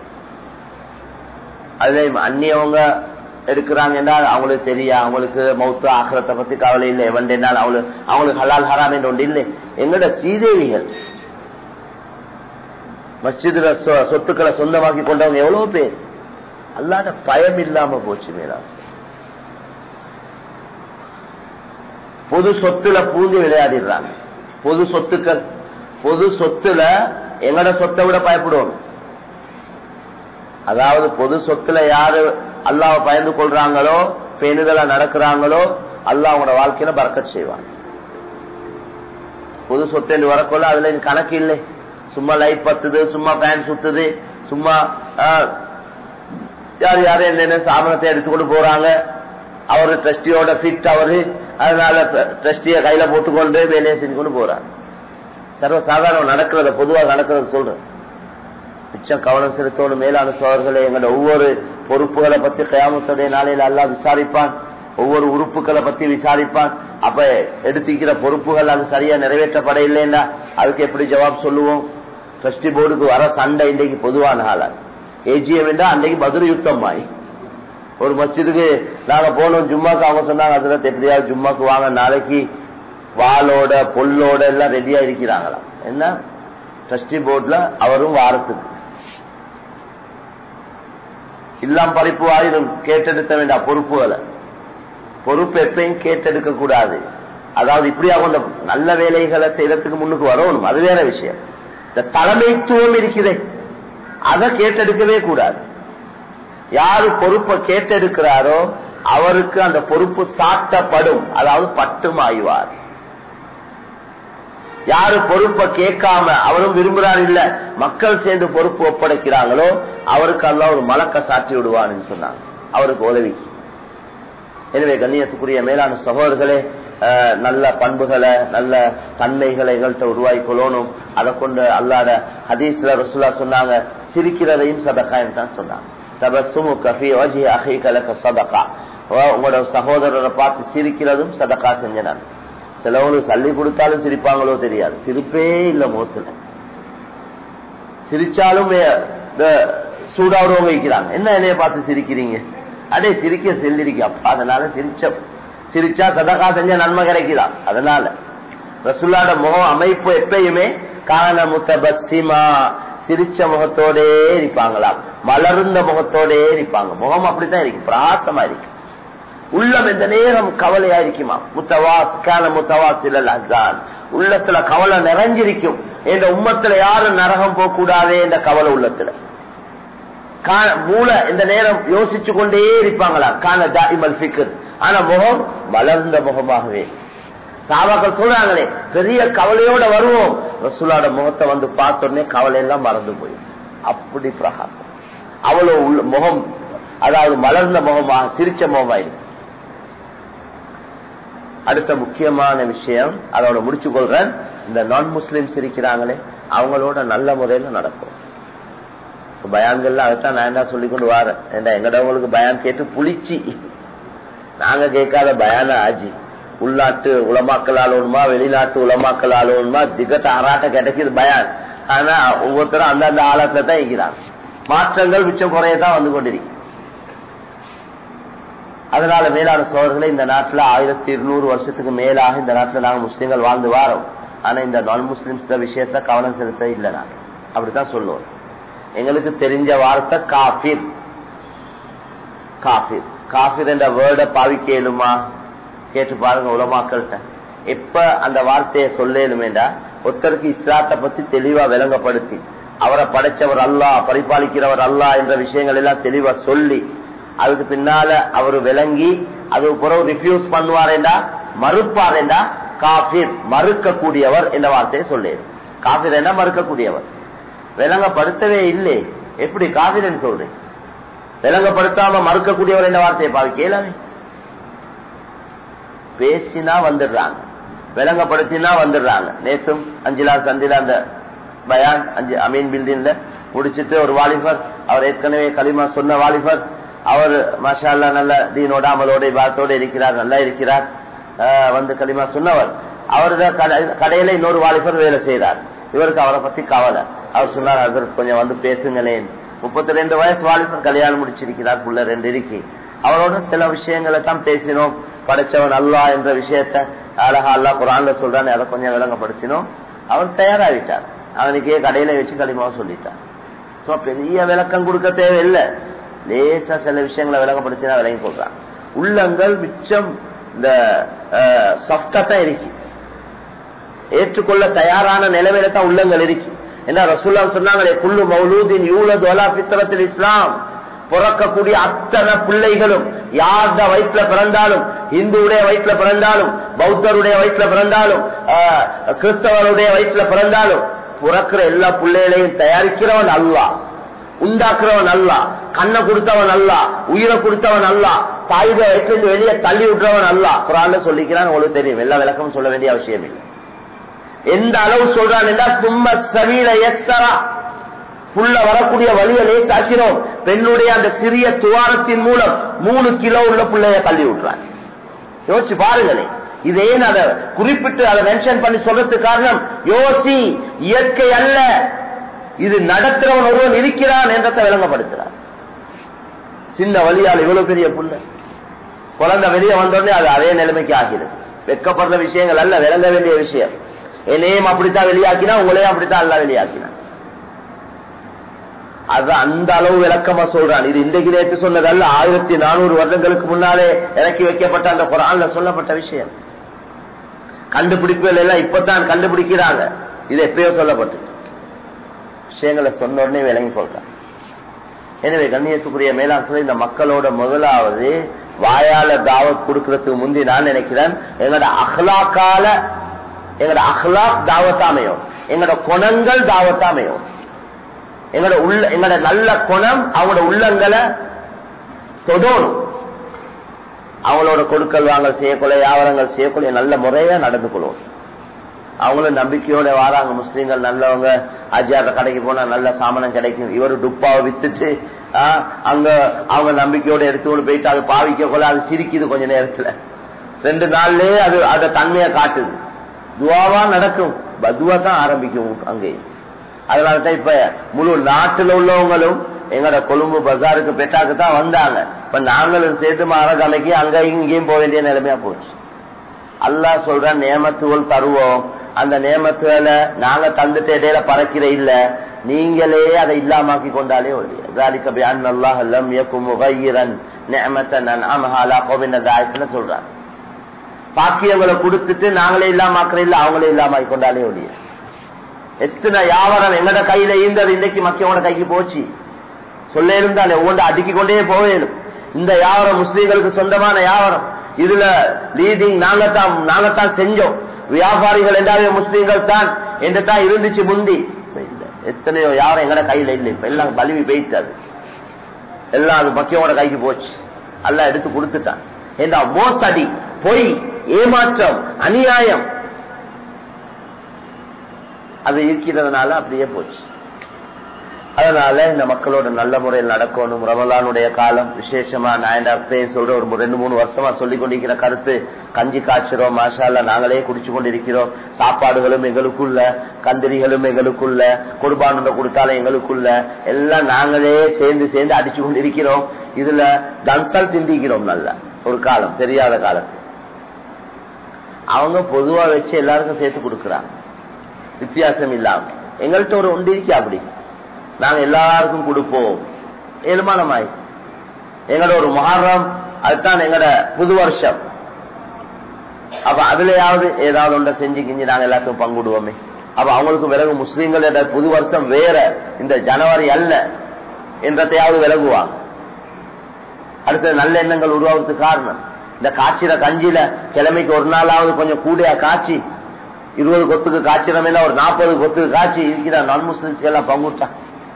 அதுல அந்நியவங்க எடுக்கிறாங்க என்றால் அவங்களுக்கு தெரியா அவங்களுக்கு மௌத்து ஆக்கிரத்தை பத்தி கவலை இல்லை எவன் என்னால் அவங்களுக்கு அவங்களுக்கு ஹலால் ஹராம் என்று ஒன்று இல்லை எங்களோட சீதேவிகள் மஸ்ஜிதுல சொத்துக்களை சொந்தமாக்கி கொண்டவங்க எவ்வளவு பேர் அல்லாத பயம் இல்லாம போச்சு மேலா பொது சொத்துல பூந்து விளையாடிடுறாங்க பொது சொத்துக்கள் பொது சொத்துல எங்கட சொத்தை விட பயப்படுவோம் அதாவது பொது சொத்துல யாரு அல்லாவை பயந்து கொள்றாங்களோ பேணுதலா நடக்கிறாங்களோ அல்லாஹ் அவங்களோட வாழ்க்கையில பறக்கச் செய்வாங்க பொது சொத்து என்று வரக்கொள்ள அதுல கணக்கு இல்லை சும்மா லைட் பத்துது சும்மா பேன் சுத்துது சும்மா யார் யாரும் என்னென்ன சாமனத்தை எடுத்துக்கொண்டு போறாங்க அவரு ட்ரஸ்டியோட ஃபிட் அவரு அதனால ட்ரஸ்டிய கையில போட்டுக்கொண்டு வேலையை செஞ்சு கொண்டு போறாங்க சர்வ சாதாரணம் நடக்கிறத பொதுவாக நடக்கிறத சொல்றேன் மிச்சம் கவனம் செலுத்தோடு மேலான சோழர்களே எங்களோட ஒவ்வொரு பொறுப்புகளை பத்தி கயாமத்துடைய நாளையில அல்லா விசாரிப்பான் ஒவ்வொரு உறுப்புகளை பத்தி விசாரிப்பான் அப்ப எடுத்துக்கிற பொறுப்புகள் அது சரியா நிறைவேற்றப்பட இல்லைன்னா அதுக்கு எப்படி ஜவாப் சொல்லுவோம் ட்ரஸ்டி போர்டுக்கு வர சண்டை இன்றைக்கு பொதுவான ஆளா ஏஜிஎம் என்றா அன்றைக்கு பதில் யுத்தம் ஆயி ஒரு மஸ்ஜிதுக்கு நாங்க போனோம் ஜும்மாக்கு அவங்க சொன்னாங்க அதுல எப்படியாவது ஜும்மாக்கு வாங்க நாளைக்கு வாளோட பொல்லோட எல்லாம் ரெடியா இருக்கிறாங்களாம் என்ன ட்ரஸ்டி போர்ட்ல அவரும் வாரத்துக்கு இல்லாம் பறிப்பு ஆயிரும் கேட்டெடுக்க வேண்டாம் பொறுப்புகளை பொறுப்பு எப்பயும் கேட்டெடுக்க கூடாது அதாவது இப்படியா கொண்ட நல்ல வேலைகளை செய்யறதுக்கு முன்னுக்கு வரணும் அது வேற விஷயம் இந்த தலைமைத்துவம் இருக்கிறது அதை கேட்டெடுக்கவே கூடாது யாரு பொறுப்பை கேட்டெடுக்கிறாரோ அவருக்கு அந்த பொறுப்பு சாட்டப்படும் அதாவது பட்டுமாய்வார் யாரு பொறுப்பை கேட்காம அவரும் விரும்புறார் இல்ல மக்கள் சேர்ந்து பொறுப்பு ஒப்படைக்கிறாங்களோ அவருக்கு அல்ல ஒரு மலக்க சாட்டி விடுவான்னு சொன்னாங்க அவருக்கு உதவி எனவே கண்ணியத்துக்குரிய மேலான சகோதரர்களே நல்ல பண்புகளை நல்ல தன்மைகளை எங்கள்கிட்ட உருவாக்கி கொள்ளணும் அதை கொண்டு அல்லாத ஹதீஸ்ல ரசுல்லா சொன்னாங்க சிரிக்கிறதையும் சதக்கான்னு தான் சொன்னாங்க தபசுமு கஃபி வஜி அகை கலக்க சதக்கா உங்களோட சகோதரரை பார்த்து சிரிக்கிறதும் சதக்கா செஞ்சனான் சிலவங்களுக்கு சல்லி கொடுத்தாலும் சிரிப்பாங்களோ தெரியாது சிரிப்பே இல்ல முகத்துல சிரிச்சாலும் வே- இந்த சூடாவுறவங்க வைக்கிறாங்க என்ன என்னைய பார்த்து சிரிக்கிறீங்க அடே சிரிக்க செல்லிருக்க அப்பா அதனால சிரிச்ச சிரிச்சா சதகா செஞ்ச நன்மை கிடைக்குதா அதனால ரசுல்லாட முகம் அமைப்பு எப்பயுமே காண முத்தபஸ்ஸிமா சிரிச்ச முகத்தோடே இருப்பாங்களாம் மலர்ந்த முகத்தோடே இருப்பாங்க முகம் அப்படித்தான் இருக்கு பிராத்தமா இருக்கு உள்ளம் எந்த நேரம் கவலையா இருக்குமா முத்தவாஸ் கான முத்தவாசில் அதான் உள்ளத்துல கவலை நிறைஞ்சிருக்கும் என்ற உம்மத்துல யாரும் நரகம் போக கூடாதே என்ற கவலை உள்ளத்துல காண- மூளை இந்த நேரம் யோசிச்சு கொண்டே இருப்பாங்களா காண தாயிமல் ஃபிக்ர் ஆனா முகம் மலர்ந்த முகமாகவே சாபாக்கள் சொல்றாங்களே பெரிய கவலையோட வருவோம் ரசூலோட முகத்தை வந்து பார்த்த உடனே கவலை எல்லாம் மறந்து போயிடும் அப்படி பிரகாசம் அவ்வளவு உள்ள முகம் அதாவது மலர்ந்த முகமாக சிரிச்ச முகமாயிருக்கு அடுத்த முக்கியமான விஷயம் அதோட முடிச்சு கொள்றேன் இந்த நான் முஸ்லிம்ஸ் இருக்கிறாங்களே அவங்களோட நல்ல முறையில நடக்கும் இப்ப பயான்கள்ல அதைத்தான் நான் என்ன சொல்லி கொண்டு வரேன் ஏண்டா எங்கடவங்களுக்கு பயான் கேட்டு புளிச்சு நாங்க கேட்காத பயான ஆஜி உள்நாட்டு உலமாக்கல் ஆளணுமா வெளிநாட்டு உலமாக்கல் ஆளணுமா திகட்ட அராட்ட கிடைக்குது பயான் ஆனா ஒவ்வொருத்தரும் அந்தந்த ஆழத்துல தான் இருக்கிறாங்க மாற்றங்கள் மிச்சம் குறையதான் வந்து கொண்டிருக்கு அதனால மேலான சோழர்களை இந்த நாட்டுல ஆயிரத்தி இருநூறு வருஷத்துக்கு மேலாக இந்த நாட்டுல நாங்க முஸ்லீம்கள் வாழ்ந்து வாரோம் ஆனா இந்த நான் முஸ்லிம்ஸ் விஷயத்த கவனம் செலுத்த இல்லை நாங்க அப்படித்தான் சொல்லுவோம் எங்களுக்கு தெரிஞ்ச வார்த்தை காபிர் காபிர் காபிர் என்ற வேர்டை பாவிக்கலுமா கேட்டு பாருங்க உலமாக்கள்கிட்ட எப்ப அந்த வார்த்தையை சொல்லேனுமேண்டா ஒருத்தருக்கு இஸ்லாத்தை பத்தி தெளிவா விளங்கப்படுத்தி அவரை படைச்சவர் அல்லாஹ் பரிபாலிக்கிறவர் அல்லாஹ் என்ற விஷயங்கள் எல்லாம் தெளிவா சொல்லி அதுக்கு பின்னால அவர் விளங்கி அது பிறகு ரிஃப்யூஸ் பண்ணுவாரேண்டா மறுப்பாரேண்டா காபிர் மறுக்கக்கூடியவர் என்ற வார்த்தையை சொல்லேன் காபிர் என்ன மறுக்கக்கூடியவர் விளங்கப்படுத்தவே இல்லை எப்படி காபிரன் சொல்றேன் விளங்கப்படுத்தாம மறுக்கக்கூடியவர் என்ற வார்த்தையை பாவி கேளாமே பேசினா வந்துடுறாங்க விளங்கப்படுத்தினா வந்துடுறாங்க நேற்றும் அஞ்சிலா சந்தில அந்த பயான் அஞ்சு அமீன் பில்டிங்ல முடிச்சிட்டு ஒரு வாலிபர் அவர் ஏற்கனவே களிமா சொன்ன வாலிபர் அவர் மாஷா அல்லா நல்ல தீனோட அமலோட பாத்தோட இருக்கிறார் நல்லா இருக்கிறார் ஆஹ் வந்து களிமா சொன்னவர் அவரது கடை- கடையில இன்னொரு வாலிபர் வேலை செய்றார் இவருக்கு அவரை பத்தி கவலை அவர் சொன்னார் அதற்கு கொஞ்சம் வந்து பேசுங்களேன் முப்பத்தி ரெண்டு வயசு வாலிபர் கல்யாணம் முடிச்சிருக்கிறார் புள்ள ரெண்டு இருக்கு அவரோட சில விஷயங்களை தான் பேசினோம் படைச்சவன் அல்லா என்ற விஷயத்த அழகா அல்லா குரான்ல சொல்றான்னு அதை கொஞ்சம் விளங்கப்படுத்தினோம் அவர் தயாராகிட்டார் அவனுக்கே கடையில வச்சு களிமாவை சொல்லிட்டார் சோ பெரிய விளக்கம் கொடுக்க தேவையில்லை லேசா சில விஷயங்களை விளங்கப்படுத்தினா விளங்கி கொள்றான் உள்ளங்கள் மிச்சம் இந்த சாஃப்டா தான் இருக்கு ஏற்றுக்கொள்ள தயாரான நிலைமையில தான் உள்ளங்கள் இருக்கு என்ன ரசூல்லா சொன்னாங்களே குள்ளு மௌலூதின் யூலது வலா பித்தரத்தில் இஸ்லாம் பிறக்கக்கூடிய அத்தனை பிள்ளைகளும் யார்த வயிற்றுல பிறந்தாலும் இந்துவுடைய வயிற்றுல பிறந்தாலும் பௌத்தருடைய வயிற்றுல பிறந்தாலும் ஆஹ், கிறிஸ்தவருடைய வயிற்றுல பிறந்தாலும் பிறக்கிற எல்லா பிள்ளைகளையும் தயாரிக்கிறவன் அல்லாஹ் உண்டாக்குறவன் அல்ல கண்ணை கொடுத்தவன் அல்ல உயிரை கொடுத்தவன் அல்ல தாயுட வயிற்றிலிருந்து வெளியே தள்ளி விட்டுறவன் அல்ல குரான் சொல்லிக்கிறான் உங்களுக்கு தெரியும் எல்லா விளக்கமும் சொல்ல வேண்டிய அவசியம் இல்லை எந்த அளவு சொல்றான் என்றால் சும்ம சரீர எத்தரா புள்ள வரக்கூடிய வழியை லேசாக்கிறோம் பெண்ணுடைய அந்த சிறிய துவாரத்தின் மூலம் மூணு கிலோ உள்ள பிள்ளைய தள்ளி விட்டுறான் யோசிச்சு பாருங்களேன் இது ஏன் அதை குறிப்பிட்டு அதை மென்ஷன் பண்ணி சொல்றதுக்கு காரணம் யோசி இயற்கை அல்ல இது நடத்துறவன் ஒருவன் இருக்கிறான் என்றதை விளங்கப்படுத்துறான் சின்ன வழியால் இவ்வளவு பெரிய புள்ள குழந்தை வெளியே வந்தோடனே அது அதே நிலைமைக்கு ஆகிறது வெக்கப்படுற விஷயங்கள் அல்ல விளங்க வேண்டிய விஷயம் என்னையும் அப்படித்தான் வெளியாக்கினா உங்களையும் அப்படித்தான் எல்லாம் வெளியாக்கினா அது அந்த அளவு விளக்கமா சொல்றான் இது இன்றைக்கு நேற்று சொன்னதல்ல ஆயிரத்தி நானூறு வருடங்களுக்கு முன்னாலே இறக்கி வைக்கப்பட்ட அந்த குரான்ல சொல்லப்பட்ட விஷயம் கண்டுபிடிப்புகள் எல்லாம் இப்பதான் கண்டுபிடிக்கிறாங்க இது எப்பயோ சொல்லப்பட்டு விஷயங்களை சொன்ன உடனே விளங்கி கொள்றான் எனவே கண்ணியத்துக்குரிய மேலாண் சொல்லி இந்த மக்களோட முதலாவது வாயால தாவத் கொடுக்கறதுக்கு முந்தி நான் நினைக்கிறேன் எங்களோட அஹ்லாக்கால எங்களோட அஹ்லாக் தாவத்தாமையும் எங்களோட குணங்கள் தாவத்தாமையும் எங்களோட உள்ள எங்களோட நல்ல குணம் அவங்களோட உள்ளங்களை தொடணும் அவங்களோட கொடுக்கல் வாங்கல் செய்யக்குள்ள வியாபாரங்கள் செய்யக்குள்ள நல்ல முறையா நடந்து கொள்வோம் அவங்களும் நம்பிக்கையோட வாராங்க முஸ்லீம்கள் நல்லவங்க அஜியார கடைக்கு போனா நல்ல சாமானம் கிடைக்கும் இவரு டுப்பாவை வித்துட்டு ஆஹ், அங்க அவங்க நம்பிக்கையோட எடுத்துக்கொண்டு போயிட்டு அது பாவிக்க கொள்ள அது சிரிக்குது கொஞ்ச நேரத்துல ரெண்டு நாள்லயே அது அத தன்மையை காட்டுது துவாவா நடக்கும் பதுவா தான் ஆரம்பிக்கும் அங்கே அதனால தான் இப்ப முழு நாட்டுல உள்ளவங்களும் எங்கட கொழும்பு பஜாருக்கு பெட்டாக்கு தான் வந்தாங்க இப்ப நாங்களும் சேர்த்து மரகலைக்கு அங்க இங்கேயும் போக வேண்டிய நிலைமையா போச்சு அல்லாஹ் சொல்ற நேமத்துகள் தருவோம் அந்த நேமத்துகளை நாங்க தந்துட்டு இடையில பறக்கிற இல்ல நீங்களே அதை இல்லாமாக்கி கொண்டாலே ஒழிய ذلك بأن الله لم يكن مغيرا نعمة أنعمها على قوم தாயத்துல சொல்றாங்க பாக்கியங்களை கொடுத்துட்டு நாங்களே இல்லாமாக்குற இல்ல அவங்களே இல்லாம கொண்டாலே ஒழிய எத்தனை வியாபாரம் எங்கட கையில இருந்தது இன்னைக்கு மக்களோட கைக்கு போச்சு சொல்ல இருந்தாலே ஒவ்வொன்று அடுக்கிக் கொண்டே போவேணும் இந்த வியாபாரம் முஸ்லீம்களுக்கு சொந்தமான வியாபாரம் இதுல லீடிங் நாங்க தான் நாங்க தான் செஞ்சோம் வியாபாரிகள் என்றாவே முஸ்லீம்கள் தான் என்று தான் இருந்துச்சு முந்தி இல்ல. எத்தனையோ யாரும் எங்கட கையில இல்லை இப்ப எல்லாம் பலிவி பெய்த்தது எல்லாம் அது மக்கியோட கைக்கு போச்சு எல்லாம் எடுத்து கொடுத்துட்டான் ஏண்டா மோசடி பொய் ஏமாற்றம் அநியாயம் அது இருக்கிறதுனால அப்படியே போச்சு அதனால இந்த மக்களோட நல்ல முறையில் நடக்கணும் ரமலானுடைய காலம் விசேஷமா நான் என்ன அப்பயும் சொல்ற ஒரு ரெண்டு மூணு வருஷமா சொல்லிக் கொண்டிருக்கிற கருத்து கஞ்சி காய்ச்சிரோம் மாஷால நாங்களே குடிச்சு கொண்டிருக்கிறோம் சாப்பாடுகளும் எங்களுக்குள்ள கந்திரிகளும் எங்களுக்குள்ள குர்பானத்தை கொடுத்தாலும் எங்களுக்குள்ள எல்லாம் நாங்களே சேர்ந்து சேர்ந்து அடிச்சு கொண்டிருக்கிறோம் இதுல தன்சல் திண்டிக்கிறோம் நல்லா ஒரு காலம் தெரியாத காலத்து அவங்க பொதுவா வச்சு எல்லாருக்கும் சேர்த்து கொடுக்கறாங்க வித்தியாசம் இல்லாம எங்கள்கிட்ட ஒரு ஒன்று இருக்கா அப்படி நாங்க எல்லாருக்கும் கொடுப்போம் ஏழுமானமாய் எங்களோட ஒரு மகாரம் அதுதான் எங்கட புது வருஷம் அப்ப அதுலயாவது ஏதாவது ஒன்றை செஞ்சு கிஞ்சி நாங்க எல்லாத்துக்கும் பங்குடுவோமே அப்ப அவங்களுக்கு விலகு முஸ்லீம்களோட புது வருஷம் வேற இந்த ஜனவரி அல்ல என்றதையாவது விலகுவாங்க அடுத்தது நல்ல எண்ணங்கள் உருவாகிறதுக்கு காரணம் இந்த காய்ச்சிற கஞ்சில கிழமைக்கு ஒரு நாளாவது கொஞ்சம் கூடியா காய்ச்சி இருபது கொத்துக்கு காய்ச்சிறமே ஒரு நாற்பது கொத்துக்கு காய்ச்சி இருக்கிற நான் முஸ்லிம்ஸ் எல்லாம் பங்குட்டான்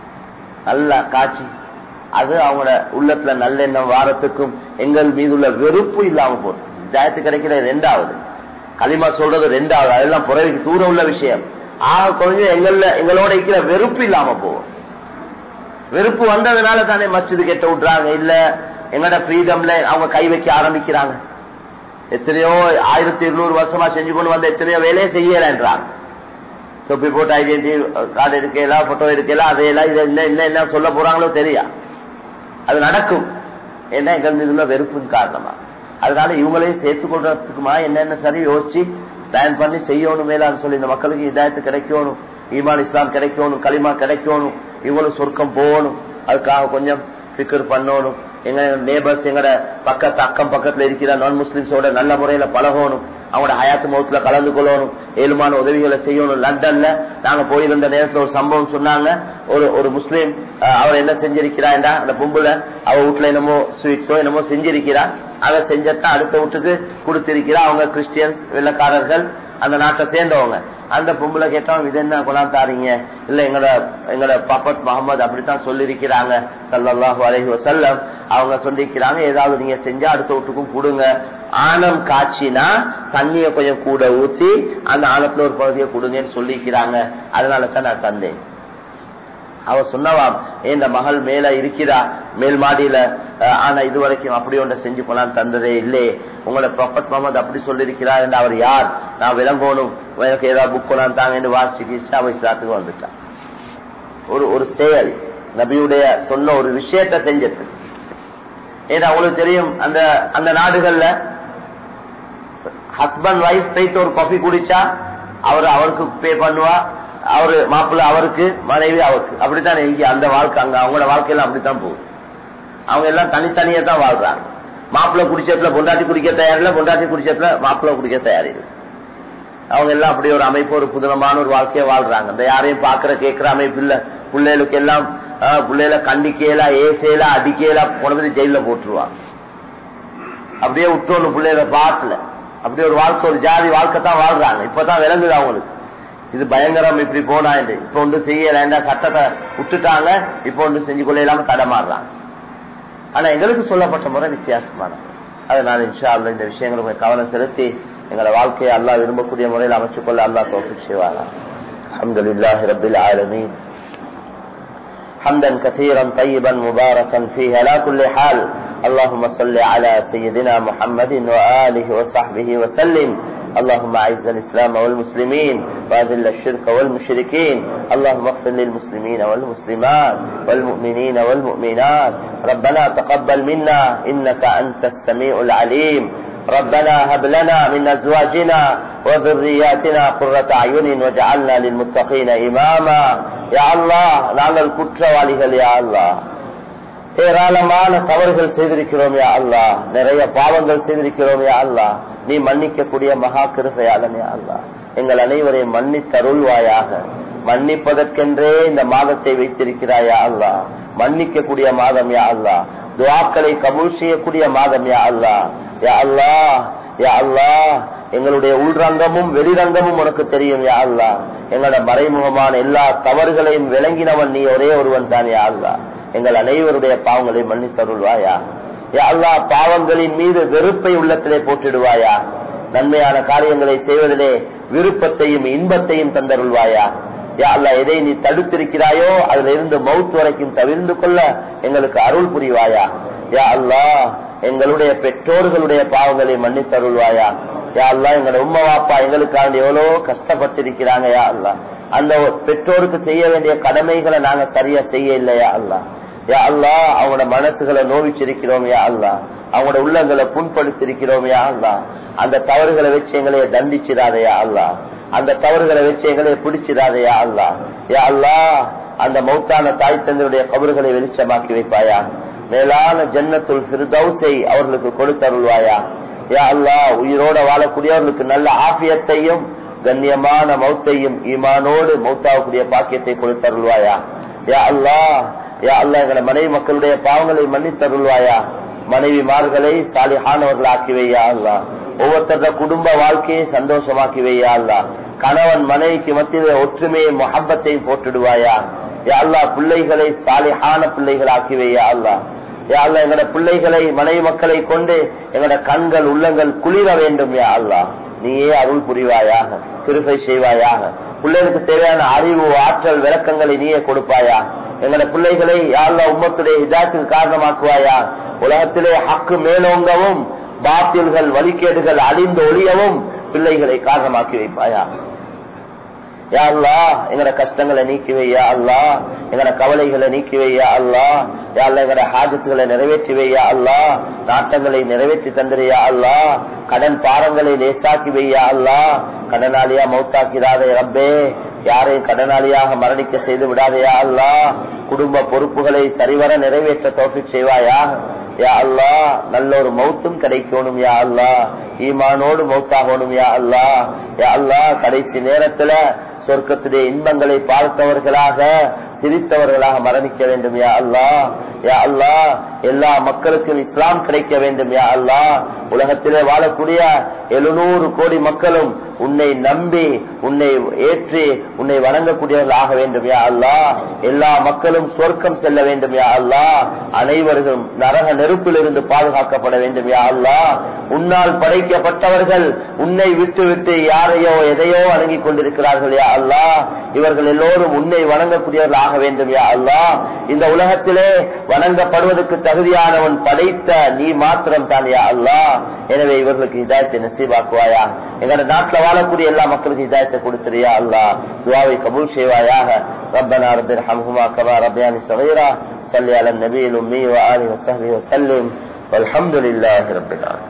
நல்லா காய்ச்சி அது அவங்களோட உள்ளத்துல நல்லெண்ணம் வாரத்துக்கும் எங்கள் மீது உள்ள வெறுப்பு இல்லாம போடும் ஜாயத்து கிடைக்கிற ரெண்டாவது களிமா சொல்றது ரெண்டாவது அதெல்லாம் புறவைக்கு தூரம் உள்ள விஷயம் ஆக கொஞ்சம் எங்கள்ல எங்களோட இருக்கிற வெறுப்பு இல்லாம போகும் வெறுப்பு வந்ததுனால தானே மஸ்ஜிது கெட்ட விட்டுறாங்க இல்ல எங்களோட ஃப்ரீடம்ல அவங்க கை வைக்க ஆரம்பிக்கிறாங்க எத்தனையோ ஆயிரத்தி இருநூறு வருஷமா செஞ்சு கொண்டு வந்த எத்தனையோ வேலையை செய்யலன்றாங்க தொப்பி போட்டு ஐடென்டி கார்டு இருக்கலாம் போட்டோ இருக்கலாம் அதையெல்லாம் இதை என்ன என்ன என்ன சொல்ல போறாங்களோ தெரியா அது நடக்கும் ஏன்னா எங்கள் மீது உள்ள வெறுப்பின் காரணமா அதனால இவங்களையும் சேர்த்து கொள்றதுக்குமா என்னென்ன சரி யோசிச்சு பிளான் பண்ணி செய்யணும் மேலான்னு சொல்லி இந்த மக்களுக்கு இதாயத்து கிடைக்கணும் ஈமான் இஸ்லாம் கிடைக்கணும் களிமா கிடைக்கணும் இவங்களும் சொர்க்கம் போகணும் அதுக்காக கொஞ்சம் ஃபிக்கர் பண்ணணும் எங்க நேபர்ஸ் எங்கட பக்கத்து அக்கம் பக்கத்துல இருக்கிற நான் முஸ்லிம்ஸோட நல்ல முறையில பழகணும் அவங்களோட ஹயாத்து மௌத்துல கலந்து கொள்ளணும் ஏழுமான உதவிகளை செய்யணும் லண்டன்ல நாங்க போயிருந்த நேரத்துல ஒரு சம்பவம் சொன்னாங்க ஒரு ஒரு முஸ்லீம் அஹ், அவர் என்ன செஞ்சிருக்கிறாண்டா அந்த பொம்புல அவ வீட்டுல என்னமோ ஸ்வீட்ஸோ என்னமோ செஞ்சிருக்கிறா அதை செஞ்சத்தான் அடுத்த வீட்டுக்கு கொடுத்திருக்கிறா அவங்க கிறிஸ்டியன் வெள்ளக்காரர்கள் அந்த நாட்டை சேர்ந்தவங்க அந்த பொம்பளை கேட்டோம் இது என்ன கொண்டாந்து தாரீங்க இல்ல எங்கட எங்கட பாப்பத் முகமது அப்படித்தான் சொல்லிருக்கிறாங்க சல்லல்லாஹு அலைஹி வஸல்லம் அவங்க சொல்லிருக்கிறாங்க ஏதாவது நீங்க செஞ்சா அடுத்த வீட்டுக்கும் கொடுங்க ஆணம் காய்ச்சினா தண்ணிய கொஞ்சம் கூட ஊத்தி அந்த ஆணத்துல ஒரு பகுதியை கொடுங்கன்னு சொல்லிக்கிறாங்க அதனால தான் நான் தந்தேன் அவ சொன்னவாம் இந்த மகள் மேல இருக்கிறா மேல் மாடியில அஹ், ஆனா இதுவரைக்கும் அப்படி ஒன்றை செஞ்சு போலாம் தந்ததே இல்லையே உங்களோட ப்ரொஃபட் முகமது அப்படி சொல்லியிருக்கிறார் என்று அவர் யார் நான் விளங்கணும் எனக்கு ஏதாவது புக் கொண்டாந்து தாங்க என்று வாசிச்சு அவ இஸ்லாத்துக்கு வந்துட்டான் ஒரு ஒரு செயல் நபியுடைய சொன்ன ஒரு விஷயத்தை செஞ்சது ஏன்னா உங்களுக்கு தெரியும் அந்த அந்த நாடுகள்ல ஹஸ்பண்ட் ஒய்ஃப் போயிட்டு ஒரு காஃபி குடிச்சா அவர் அவருக்கு பே பண்ணுவா அவரு மாப்பிள்ள அவருக்கு மனைவி அவருக்கு அப்படித்தான் இங்க அந்த வாழ்க்கை அங்க அவங்களோட வாழ்க்கையெல்லாம் அப்படித்தான் போகுது அவங்க எல்லாம் தனித்தனியா தான் வாழ்றாங்க மாப்பிள்ள குடிச்சதுல பொண்டாட்டி குடிக்க தயாரில்ல பொண்டாட்டி குடிச்சதுல மாப்பிள்ள குடிக்க தயாரில்லை அவங்க எல்லாம் அப்படி ஒரு அமைப்பு ஒரு புதுனமான ஒரு வாழ்க்கையை வாழ்றாங்க இந்த யாரையும் பாக்குற கேட்கிற அமைப்பு இல்ல பிள்ளைகளுக்கு எல்லாம் ஆஹ், பிள்ளைகளை கண்டிக்கல ஏசையில அடிக்கல கொண்டு ஜெயில போட்டுருவாங்க அப்படியே விட்டோன்னு பிள்ளைகளை பாட்டுல அப்படியே ஒரு வாழ்க்கை ஒரு ஜாதி வாழ்க்கை தான் வாழ்றாங்க இப்பதான் விளங்குது அவங்களுக்கு இது பயங்கரம் இப்படி போனா என்று இப்ப ஒன்று செய்யல சட்டத்தை விட்டுட்டாங்க இப்ப ஒன்று செஞ்சு கொள்ள இல்லாம தடமாறுறாங்க ஆனா எங்களுக்கு சொல்லப்பட்ட முறை வித்தியாசமான அதனால இன்ஷா அல்லாஹ் இந்த விஷயங்களை கொஞ்சம் கவனம் செலுத்தி எங்களை வாழ்க்கையை அல்லாஹ் விரும்பக்கூடிய முறையில் அமைச்சுக் கொள்ள அல்லாஹ் தோஃபிக் செய்வாங்க அல்ஹம்துலில்லாஹி ரப்பில் ஆலமீன் حمدا كثيرا طيبا مباركا فيه على كل حال اللهم صل على سيدنا محمد وآله وصحبه وسلم اللهم اعز الاسلام والمسلمين واذل الشرك والمشركين اللهم اغفر للمسلمين والمسلمات والمؤمنين والمؤمنات ربنا تقبل منا انك انت السميع العليم ربنا هب لنا من ازواجنا وذرياتنا قرة اعين واجعلنا للمتقين اماما يا الله நாங்கள் குற்றவாளிகள் யா அல்லாஹ் ஏராளமான தவறுகள் செய்திருக்கிறோம் யா அல்லா நிறைய பாவங்கள் செய்திருக்கிறோம் யா அல்லா நீ மன்னிக்கக்கூடிய மகா கிருபையாளன் யா அல்லா எங்கள் அனைவரையும் மன்னித்தருள்வாயாக மன்னிப்பதற்கென்றே இந்த மாதத்தை வைத்திருக்கிறாயா அல்லா மன்னிக்கக்கூடிய மாதம் யா அல்லா துவாக்களை கபூல் செய்யக்கூடிய மாதம் யா அல்லா யா அல்லா யா அல்லா எங்களுடைய உள்ரங்கமும் வெளிரங்கமும் உனக்கு தெரியும் யா அல்லா எங்களோட மறைமுகமான எல்லா தவறுகளையும் விளங்கினவன் நீ ஒரே ஒருவன் தான் யா அல்லா எங்கள் அனைவருடைய பாவங்களை மன்னித்தருள்வாயா அல்லா பாவங்களின் மீது வெறுப்பை உள்ளத்திலே போட்டிடுவாயா நன்மையான காரியங்களை செய்வதிலே விருப்பத்தையும் இன்பத்தையும் தந்தருள்வாயா யா அல்லா எதை நீ தடுத்திருக்கிறாயோ அதுல இருந்து மவுத் வரைக்கும் தவிர்ந்து கொள்ள எங்களுக்கு அருள் புரிவாயா யா அல்லா எங்களுடைய பெற்றோர்களுடைய பாவங்களை மன்னித்தருள்வாயா யா அல்லா எங்களோட உம்மா வாப்பா எங்களுக்காண்டி எவ்வளவு கஷ்டப்பட்டிருக்கிறாங்க யா அல்லா அந்த பெற்றோருக்கு செய்ய வேண்டிய கடமைகளை நாங்க சரியா செய்ய இல்லையா அல்லா யா அல்லா அவங்களோட மனசுகளை நோவிச்சிருக்கிறோம் யா அல்லா அவங்களோட உள்ளங்களை புண்படுத்திருக்கிறோம் யா அல்லா அந்த தவறுகளை வச்சு எங்களைய தண்டிச்சிடாதையா அல்லா அந்த தவறுகளை வச்சு எங்களைய பிடிச்சிடாதையா அல்லா யா அல்லா அந்த மௌத்தான தாய் தந்தருடைய கபறுகளை வெளிச்சமாக்கி வைப்பாயா மேலான ஜன்னத்துல் ஃபிர்தௌஸை அவர்களுக்கு கொடுத்தருள்வாயா யா அல்லா உயிரோட வாழக்கூடியவர்களுக்கு நல்ல ஆபியத்தையும் கண்ணியமான மௌத்தையும் ஈமானோடு மௌத்தாகக்கூடிய பாக்கியத்தை கொடுத்தருள்வாயா யா அல்லா யா அல்லா எங்களை மனைவி மக்களுடைய பாவங்களை மன்னித்தருள்வாயா மனைவிமார்களை சாலிஹானவர்கள் ஆக்கி வையா அல்லா ஒவ்வொருத்தர குடும்ப வாழ்க்கையை சந்தோஷமாக்கி வையா அல்லா கணவன் மனைவிக்கு மத்தியில ஒற்றுமையை மொஹப்பத்தையும் போட்டுடுவாயா யா அல்லா பிள்ளைகளை சாலிஹான பிள்ளைகள் ஆக்கி வையா அல்லா யா அல்லா எங்களோட பிள்ளைகளை மனைவி மக்களை கொண்டு எங்களோட கண்கள் உள்ளங்கள் குளிர வேண்டும் யா அல்லா நீயே அருள் புரிவாயாக கிருபை செய்வாயாக பிள்ளைகளுக்கு தேவையான அறிவு ஆற்றல் விளக்கங்களை நீயே கொடுப்பாயா எங்களோட பிள்ளைகளை யாழ்லா உம்மத்துடைய இதாத்துக்கு காரணமாக்குவாயா உலகத்திலே ஹக்கு மேலோங்கவும் பாத்தில்கள் வழிகேடுகள் அழிந்து ஒளியவும் பிள்ளைகளை காரணமாக்கி வைப்பாயா யா அல்லா எங்கட கஷ்டங்களை நீக்கி வையா அல்லா எங்கட கவலைகளை நீக்கி வையா அல்லா யாழ்ல எங்கட ஹாஜத்துகளை நிறைவேற்றி வையா அல்லா நாட்டங்களை நிறைவேற்றி தந்திரியா அல்லா கடன் பாரங்களை லேசாக்கி வையா அல்லா கடனாளியா மௌத்தாக்கிறாதே ரப்பே யாரையும் கடனாளியாக மரணிக்க செய்து விடாதையா அல்லா குடும்ப பொறுப்புகளை சரிவர நிறைவேற்ற தோப்பி செய்வாயா யா அல்லா நல்ல ஒரு மௌத்தும் கிடைக்கணும் யா அல்லா ஈமானோடு மௌத்தாகணும் யா அல்லா யா அல்லா கடைசி நேரத்துல சொர்க்கத்துடைய இன்பங்களை பார்த்தவர்களாக சிரித்தவர்களாக மரணிக்க வேண்டும் யா அல்லா யா அல்லா எல்லா மக்களுக்கும் இஸ்லாம் கிடைக்க வேண்டும் யா அல்லா உலகத்திலே வாழக்கூடிய எழுநூறு கோடி மக்களும் உன்னை நம்பி உன்னை ஏற்றி உன்னை வணங்கக்கூடியவர்கள் ஆக வேண்டும் யா அல்லா எல்லா மக்களும் சொர்க்கம் செல்ல வேண்டும் யா அல்லா அனைவரும் நரக நெருப்பில் இருந்து பாதுகாக்கப்பட வேண்டும் யா அல்லா உன்னால் படைக்கப்பட்டவர்கள் உன்னை விட்டு விட்டு யாரையோ எதையோ வணங்கிக் கொண்டிருக்கிறார்கள் யா அல்லா இவர்கள் எல்லோரும் உன்னை வணங்கக்கூடியவர்கள் ஆக வேண்டும் யா அல்லா இந்த உலகத்திலே வணங்கப்படுவதற்கு தகுதியானவன் படைத்த நீ மாத்திரம் தான் யா அல்லா எனவே இவர்களுக்கு இதாயத்தை நசீபாக்குவாயா எங்களோட நாட்டில் வாழக்கூடிய எல்லா மக்களுக்கும் இதாயத்தை கொடுத்துறியா அல்லா துவாவை கபூல் செய்வாயாக ربنا رب ارحمهما كما ربياني صغيرا صل على النبي الأمي وآله وصحبه وسلم والحمد لله رب العالمين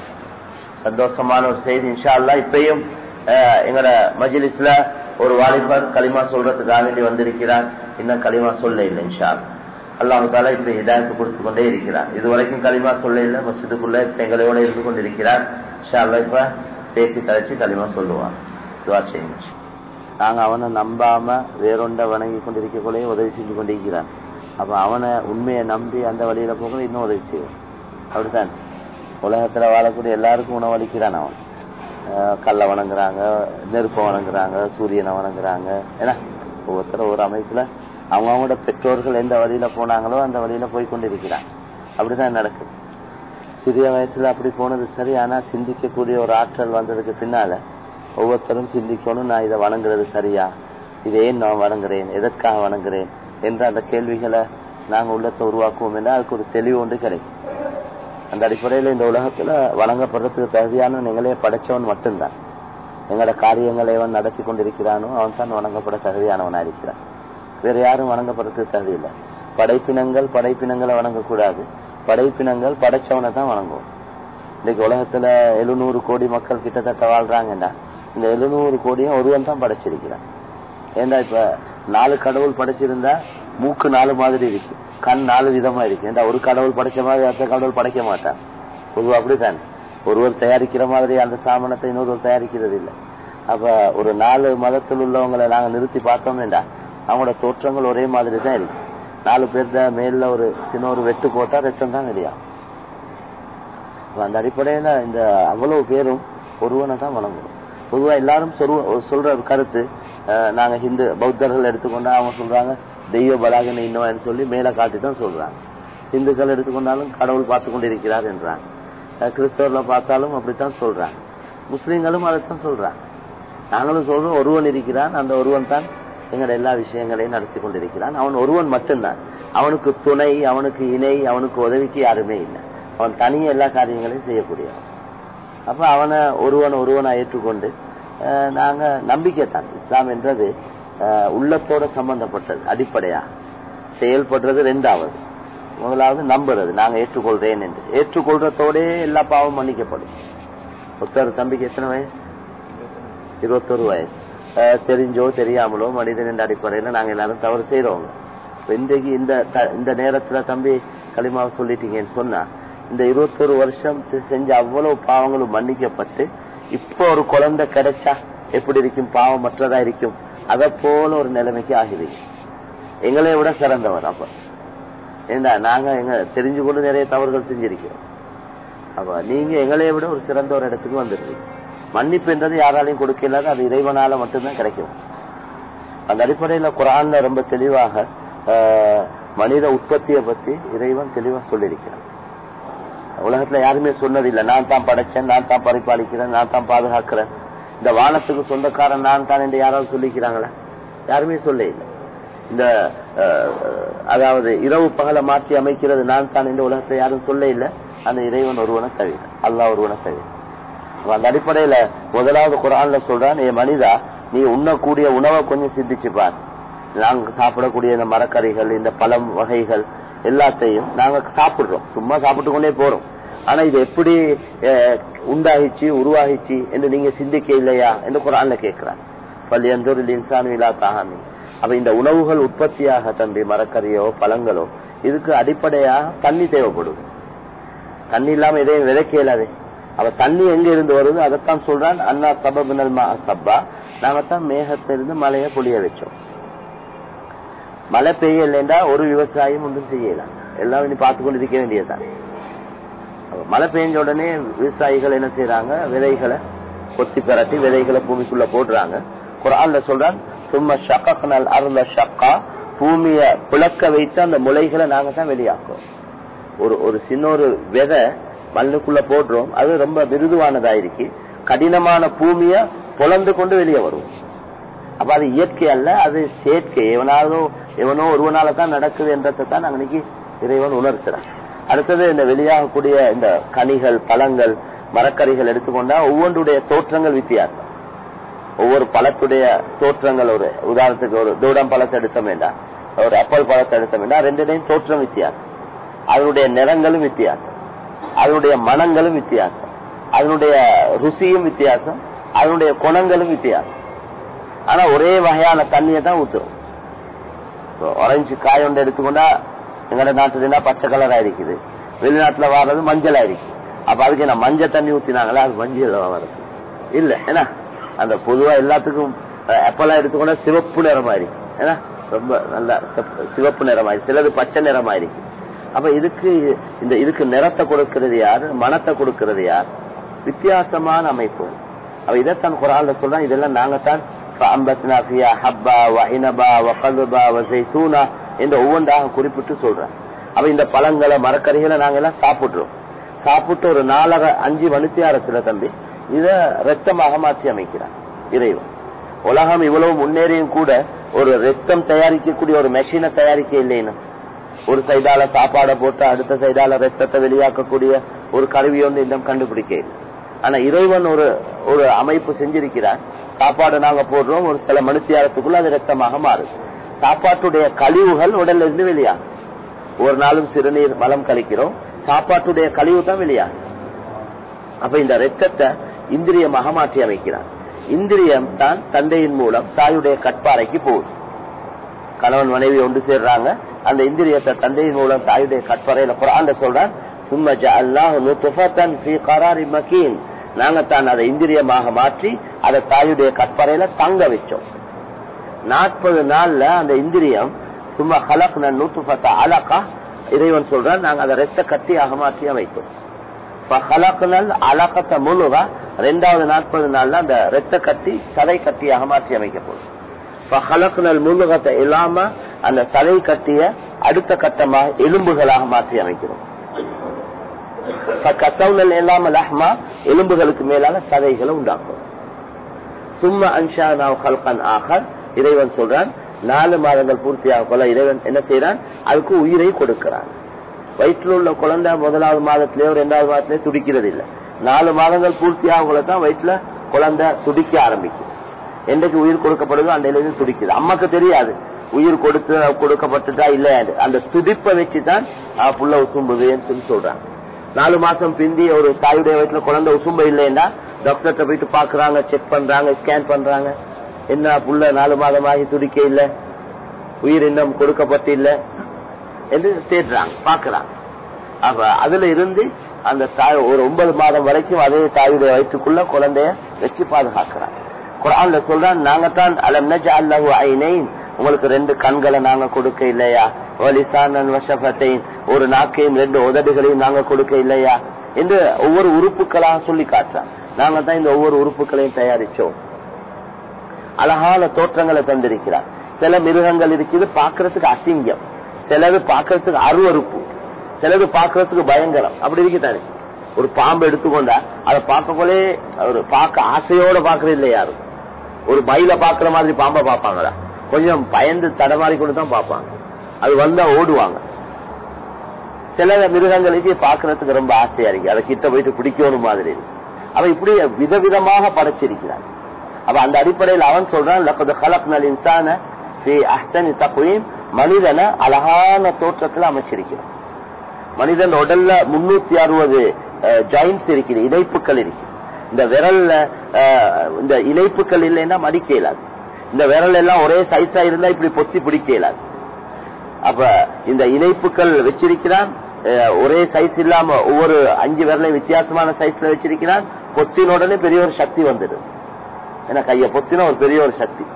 சந்தோஷமான ஒரு செய்தி இன்ஷா அல்லா இப்பயும் எங்கட மஜிலிஸ்ல ஒரு வாலிபர் களிமா சொல்றதுக்காக வேண்டி வந்திருக்கிறார் இன்னும் களிமா சொல்ல இல்லை இன்ஷா அல்லாஹு தாலா இப்ப ஹிதாயத்து கொடுத்து கொண்டே இருக்கிறார் இது வரைக்கும் களிமா சொல்ல இல்லை மசிதுக்குள்ள இப்ப எங்களோட இருந்து கொண்டிருக்கிறார் இன்ஷா அல்லா இப்ப பேசி கழிச்சு களிமா சொல்லுவார் துவா செய்யுங்க நாங்க அவனை நம்பாம வேறொண்ட வணங்கி கொண்டிருக்கக்குள்ளேயே உதவி செஞ்சு கொண்டிருக்கிறான் அப்ப அவனை உண்மையை நம்பி அந்த வழியில போக இன்னும் உதவி செய்வான் அப்படித்தான் உலகத்துல வாழக்கூடிய எல்லாருக்கும் உணவளிக்கிறான் அவன் கல்ல வணங்குறாங்க நெருப்பை வணங்குறாங்க சூரியனை வணங்குறாங்க ஏன்னா ஒவ்வொருத்தரும் ஒரு அமைப்புல அவங்க அவங்களோட பெற்றோர்கள் எந்த வழியில போனாங்களோ அந்த வழியில போய் கொண்டிருக்கிறாங்க அப்படிதான் நடக்குது சிறிய வயசுல அப்படி போனது சரி ஆனா சிந்திக்கக்கூடிய ஒரு ஆற்றல் வந்ததுக்கு பின்னால ஒவ்வொருத்தரும் சிந்திக்கணும் நான் இதை வணங்குறது சரியா இதை ஏன் நான் வணங்குறேன் எதற்காக வணங்குறேன் என்ற அந்த கேள்விகளை நாங்க உள்ளத்தை உருவாக்குவோம் என்றால் அதுக்கு ஒரு தெளிவு ஒன்று கிடைக்கும் அந்த அடிப்படையில இந்த உலகத்துல வணங்கப்படுறதுக்கு தகுதியான எங்களே படைச்சவன் மட்டும்தான் எங்களோட காரியங்களை அவன் நடத்தி கொண்டிருக்கிறானோ அவன் தான் வணங்கப்பட தகுதியானவனா இருக்கிறான் வேற யாரும் வணங்கப்படுறதுக்கு தகுதியில்லை படைப்பினங்கள் படைப்பினங்களை வணங்கக்கூடாது படைப்பினங்கள் படைச்சவனை தான் வணங்கும் இன்னைக்கு உலகத்துல எழுநூறு கோடி மக்கள் கிட்டத்தட்ட வாழ்றாங்கன்னா இந்த எழுநூறு கோடியும் ஒருவன் தான் படைச்சிருக்கிறான் ஏண்டா இப்ப நாலு கடவுள் படைச்சிருந்தா மூக்கு நாலு மாதிரி இருக்கு கண் நாலு விதமா இருக்கு ஏண்டா ஒரு கடவுள் படைச்ச மாதிரி அடுத்த கடவுள் படைக்க மாட்டான் பொதுவா அப்படித்தான் ஒருவர் தயாரிக்கிற மாதிரி அந்த சாமனத்தை இன்னொருவர் தயாரிக்கிறது இல்லை அப்ப ஒரு நாலு மதத்தில் உள்ளவங்களை நாங்க நிறுத்தி பார்த்தோம்னா அவங்களோட தோற்றங்கள் ஒரே மாதிரி தான் இருக்கு நாலு பேர்த மேல ஒரு சின்ன ஒரு வெட்டு போட்டா ரத்தம் தான் வெளியாகும் அந்த அடிப்படையில இந்த அவ்வளவு பேரும் ஒருவனை தான் வணங்குறோம் பொதுவா எல்லாரும் சொல்ற கருத்து நாங்க ஹிந்து பௌத்தர்கள் எடுத்துக்கொண்டா அவங்க சொல்றாங்க தெய்வ பலாகனை இன்னும் சொல்லி மேல காட்டி தான் சொல்றாங்க இந்துக்கள் எடுத்துக்கொண்டாலும் கடவுள் பார்த்து கொண்டிருக்கிறார் என்றாங்க கிறிஸ்தவர்ல பார்த்தாலும் அப்படித்தான் சொல்றாங்க முஸ்லீம்களும் அதைத்தான் சொல்றாங்க நாங்களும் சொல்றோம் ஒருவன் இருக்கிறான் அந்த ஒருவன் தான் எங்களோட எல்லா விஷயங்களையும் நடத்தி கொண்டிருக்கிறான் அவன் ஒருவன் மட்டும்தான் அவனுக்கு துணை அவனுக்கு இணை அவனுக்கு உதவிக்கு யாருமே இல்லை அவன் தனியே எல்லா காரியங்களையும் செய்யக்கூடியவன் அப்ப அவனை ஒருவன் ஒருவனை ஏற்றுக்கொண்டு நாங்க நம்பிக்கை தான் இஸ்லாம் என்றது உள்ளத்தோட சம்பந்தப்பட்டது அடிப்படையா செயல்படுறது ரெண்டாவது முதலாவது நம்புறது நாங்க ஏற்றுக்கொள்றேன் என்று ஏற்றுக்கொள்றதோட எல்லா பாவம் மன்னிக்கப்படும் ஒருத்தர் தம்பிக்கு எத்தனை வயசு இருபத்தொரு வயசு தெரிஞ்சோ தெரியாமலோ மனிதன் என்ற அடிப்படையில நாங்க எல்லாரும் தவறு செய்யறோங்க இன்றைக்கு இந்த இந்த நேரத்துல தம்பி களிமாவை சொல்லிட்டீங்கன்னு சொன்னா இந்த இருபத்தொரு வருஷம் செஞ்ச அவ்வளவு பாவங்களும் மன்னிக்கப்பட்டு இப்போ ஒரு குழந்தை கிடைச்சா எப்படி இருக்கும் பாவம் மற்றதா இருக்கும் அத போல ஒரு நிலைமைக்கு ஆகிடுச்சு எங்களை விட சிறந்தவர் அப்ப ஏண்டா நாங்க எங்க தெரிஞ்சு கொண்டு நிறைய தவறுகள் செஞ்சிருக்கிறோம் அப்ப நீங்க எங்களை விட ஒரு சிறந்த ஒரு இடத்துக்கு வந்துருக்கீங்க மன்னிப்பு என்றது யாராலையும் கொடுக்க இல்லாத அது இறைவனால மட்டும்தான் கிடைக்கும் அந்த அடிப்படையில குரான்ல ரொம்ப தெளிவாக மனித உற்பத்தியை பத்தி இறைவன் தெளிவா சொல்லியிருக்கிறான் உலகத்துல யாருமே சொன்னதில்லை நான் தான் படைச்சேன் நான் தான் பரிபாலிக்கிறேன் நான் தான் பாதுகாக்கிறேன் இந்த வானத்துக்கு சொந்தக்காரன் நான் தான் என்று யாராவது சொல்லிக்கிறாங்களா யாருமே சொல்ல இல்லை இந்த அதாவது இரவு பகல மாற்றி அமைக்கிறது நான் தான் இந்த உலகத்தை யாரும் சொல்ல இல்லை அந்த இறைவன் ஒருவனை தவிர அல்லா ஒருவனை தவிர அந்த அடிப்படையில முதலாவது குரான்ல சொல்றான் ஏ மனிதா நீ உண்ணக்கூடிய உணவை கொஞ்சம் சிந்திச்சு பார் நாங்க சாப்பிடக்கூடிய இந்த மரக்கறிகள் இந்த பழம் வகைகள் எல்லாத்தையும் நாங்க சாப்பிடுறோம் சும்மா சாப்பிட்டு கொண்டே போறோம் ஆனா இது எப்படி உண்டாகிச்சு உருவாகிச்சு என்று நீங்க சிந்திக்க இல்லையா என்று குரான்ல கேட்கிறான் பள்ளியந்தூர் இன்சான் விழா தாகாமி அப்ப இந்த உணவுகள் உற்பத்தியாக தம்பி மரக்கறியோ பழங்களோ இதுக்கு அடிப்படையாக தண்ணி தேவைப்படுது தண்ணி இல்லாம எதையும் விதைக்க இயலாது அவ தண்ணி எங்க இருந்து வருது அதைத்தான் சொல்றான் அண்ணா சபபினல் சப்பா நாம தான் மேகத்திலிருந்து மழையை பொழிய வச்சோம் மழை பெய்யலைண்டா ஒரு விவசாயம் ஒன்றும் செய்யலாம் எல்லாம் இனி பார்த்து கொண்டு இருக்க வேண்டியதுதான் மழை பெய்ஞ்ச உடனே விவசாயிகள் என்ன செய்யறாங்க விதைகளை கொத்தி பரட்டி விதைகளை பூமிக்குள்ள போடுறாங்க குரான்ல சொல்றான் சும்மா ஷக்கனால் அருள ஷக்கா பூமிய புழக்க வைத்து அந்த முளைகளை நாங்க தான் வெளியாக்குறோம் ஒரு ஒரு சின்ன ஒரு விதை மண்ணுக்குள்ள போடுறோம் அது ரொம்ப மிருதுவானதா இருக்கு கடினமான பூமிய பொழந்து கொண்டு வெளியே வரும் அப்ப அது இயற்கை அல்ல அது செயற்கை எவனாலோ எவனோ ஒருவனால தான் நடக்குது என்றதை தான் நாங்க இன்னைக்கு இறைவன் உணர்த்துறான் அடுத்தது இந்த வெளியாகக்கூடிய இந்த கனிகள் பழங்கள் மரக்கறிகள் எடுத்துக்கொண்டா ஒவ்வொன்றுடைய தோற்றங்கள் வித்தியாசம் ஒவ்வொரு பழத்துடைய தோற்றங்கள் ஒரு உதாரணத்துக்கு ஒரு தூடம் பழத்தை எடுத்த வேண்டாம் ஒரு அப்பல் பழத்தை எடுத்த வேண்டாம் ரெண்டுடையும் தோற்றம் வித்தியாசம் அதனுடைய நிறங்களும் வித்தியாசம் அதனுடைய மனங்களும் வித்தியாசம் அதனுடைய ருசியும் வித்தியாசம் அதனுடைய குணங்களும் வித்தியாசம் ஆனா ஒரே வகையான தண்ணியை தான் ஊத்துறோம் ஆரஞ்சு காய் ஒன்று எடுத்துக்கொண்டா எங்கட நாட்டுல பச்சை கலரா இருக்குது வெளிநாட்டுல வர்றது மஞ்சளா இருக்கு அப்ப அதுக்கு என்ன மஞ்சள் தண்ணி ஊத்தினாங்களா அது மஞ்சள் வருது இல்ல ஏன்னா அந்த பொதுவா எல்லாத்துக்கும் எப்பெல்லாம் எடுத்துக்கொண்டா சிவப்பு நிறமா இருக்கு ஏன்னா ரொம்ப நல்ல சிவப்பு நிறமா இருக்கு சிலது பச்சை நிறமா இருக்கு அப்ப இதுக்கு இந்த இதுக்கு நிறத்தை கொடுக்கிறது யார் மனத்தை கொடுக்கிறது யார் வித்தியாசமான அமைப்பு அவ இதைத்தான் குரான்ல சொல்றான் இதெல்லாம் நாங்கத்தான் என்று ஒவ்வொன்றாக குறிப்பிட்டு சொல்றேன் அப்ப இந்த பழங்களை மரக்கறிகளை நாங்க எல்லாம் சாப்பிடுறோம் சாப்பிட்டு ஒரு நாலரை அஞ்சு மணித்தியாரத்துல தம்பி இத ரத்தமாக மாற்றி அமைக்கிறான் இறைவன் உலகம் இவ்வளவு முன்னேறியும் கூட ஒரு ரத்தம் தயாரிக்கக்கூடிய ஒரு மெஷினை தயாரிக்க இல்லைன்னு ஒரு சைடால சாப்பாடை போட்டு அடுத்த சைடால ரத்தத்தை வெளியாக்கக்கூடிய ஒரு கருவி ஒன்று இன்னும் கண்டுபிடிக்க இல்லை. ஆனா இறைவன் ஒரு ஒரு அமைப்பு செஞ்சிருக்கிறார் சாப்பாடு நாங்க போடுறோம் ஒரு சில மனுஷியாரத்துக்குள்ள அது ரத்தமாக மாறுது சாப்பாட்டுடைய கழிவுகள் உடல்ல இருந்து வெளியாகும் ஒரு நாளும் சிறுநீர் மலம் கழிக்கிறோம் சாப்பாட்டுடைய கழிவு தான் வெளியாகும் அப்ப இந்த ரத்தத்தை இந்திரியமாக மாற்றி அமைக்கிறார் இந்திரியம் தான் தந்தையின் மூலம் தாயுடைய கட்பாறைக்கு போகுது கணவன் மனைவி ஒன்று சேர்றாங்க அந்த இந்திரியத்தை தந்தையின் மூலம் தாயுடைய கட்பாறையில குரான் சொல்றான் சும்மா ஜஅல்னாஹு நுத்ஃபத்தன் ஃபீ கராரி மக்கீன் நாங்க தான் அதை இந்திரியமாக மாற்றி அதை தாயுடைய கட்பாறையில தங்க வச்சோம் நாற்பது நாள்ல அந்த இந்திரியம் சும்மா ஹலக்ன நூத்துஃபத்த அலகா இறைவன் சொல்றான் நாங்க அதை ரத்த கட்டியாக மாற்றி அமைத்தோம் ஹலக்னல் அலகத்த முழுகா ரெண்டாவது நாற்பது நாள்ல அந்த ரத்த கட்டி சதை கட்டியாக மாற்றி அமைக்கப்படும் ஹலக்னல் முழுகத்தை இல்லாம அந்த சதை கட்டிய அடுத்த கட்டமாக எலும்புகளாக மாற்றி அமைக்கிறோம் கசவுனல் இல்லாம லஹ்மா எலும்புகளுக்கு மேலான சதைகளை உண்டாக்கும் சும்மா அன்ஷா நாவ் கல்கன் ஆகர் இறைவன் சொல்றான் நாலு மாதங்கள் பூர்த்தியாக கொள்ள இறைவன் என்ன செய்யறான் அதுக்கு உயிரை கொடுக்கிறான் வயிற்றில் உள்ள குழந்தை முதலாவது மாதத்திலேயோ ரெண்டாவது மாதத்திலேயோ துடிக்கிறது இல்லை நாலு மாதங்கள் பூர்த்தியாக கொள்ள தான் வயிற்றுல குழந்தை துடிக்க ஆரம்பிக்குது என்றைக்கு உயிர் கொடுக்கப்படுதோ அண்டையிலிருந்து துடிக்குது அம்மாக்கு தெரியாது உயிர் கொடுத்து கொடுக்கப்பட்டுட்டா இல்ல அந்த துடிப்பை வச்சுதான் புள்ள உசும்புதுன்னு சொல்லி சொல்றாங்க நாலு மாசம் பிந்தி ஒரு தாயுடைய வயிற்றுல குழந்தை உசும்ப இல்லைன்னா டாக்டர்கிட்ட போயிட்டு பாக்குறாங்க செக் பண்றாங்க ஸ்கேன் பண்றாங்க என்ன புள்ள நாலு மாதமாகி துடிக்க இல்ல உயிர் இன்னும் கொடுக்கப்பட்டு இல்ல என்று தேடுறாங்க பாக்குறாங்க அப்ப அதுல இருந்து அந்த தாய் ஒரு ஒன்பது மாதம் வரைக்கும் அதே தாயுடைய வயிற்றுக்குள்ள குழந்தைய வச்சு பாதுகாக்கிறாங்க குரான்ல சொல்றான் நாங்க தான் அலம் நஜ அல்லாஹு ஐனைன் உங்களுக்கு ரெண்டு கண்களை நாங்க கொடுக்க இல்லையா வலிசானன் வசபத்தைன் ஒரு நாக்கையும் ரெண்டு உதடுகளையும் நாங்க கொடுக்க இல்லையா என்று ஒவ்வொரு உறுப்புகளாக சொல்லி காட்டுறான் நாங்க தான் இந்த ஒவ்வொரு உறுப்புகளையும் தயாரிச்சோம் அழகான தோற்றங்களை தந்திருக்கிறார் சில மிருகங்கள் இருக்குது பாக்குறதுக்கு அசிங்கம் சிலது பாக்குறதுக்கு அருவறுப்பு சிலது பாக்குறதுக்கு பயங்கரம் அப்படி இருக்குதானே ஒரு பாம்பு எடுத்துக்கொண்டா அதை பார்க்க போலே ஒரு பார்க்க ஆசையோட பாக்குறது இல்லை யாரும் ஒரு மயில பாக்குற மாதிரி பாம்பை பார்ப்பாங்களா கொஞ்சம் பயந்து தடமாறி கொண்டு தான் பார்ப்பாங்க அது வந்தா ஓடுவாங்க சில மிருகங்களுக்கு பாக்குறதுக்கு ரொம்ப ஆசையா இருக்கு அதை கிட்ட போயிட்டு பிடிக்கணும் மாதிரி இருக்கு அவன் இப்படி விதவிதமாக படைச்சிருக்கிறான் அப்ப அந்த அடிப்படையில் அவன் சொல்றான் மனிதனை அழகான தோற்றத்துல அமைச்சிருக்கிறான் மனிதன் உடல்ல முன்னூத்தி அறுபது ஜாயின்ஸ் இருக்குது இணைப்புகள் இருக்கு இந்த விரல்ல இந்த இணைப்புகள் இல்லைன்னா மடிக்க இயலாது இந்த விரல் எல்லாம் ஒரே சைஸா இருந்தா இப்படி பொத்தி பிடிக்க இயலாது அப்ப இந்த இணைப்புகள் வச்சிருக்கிறான் ஒரே சைஸ் இல்லாம ஒவ்வொரு அஞ்சு விரலையும் வித்தியாசமான சைஸ்ல வச்சிருக்கிறான் பொத்தின உடனே பெரிய ஒரு சக்தி வந்துடும் ஏன்னா கைய பொத்தின ஒரு பெரிய ஒரு சக்தி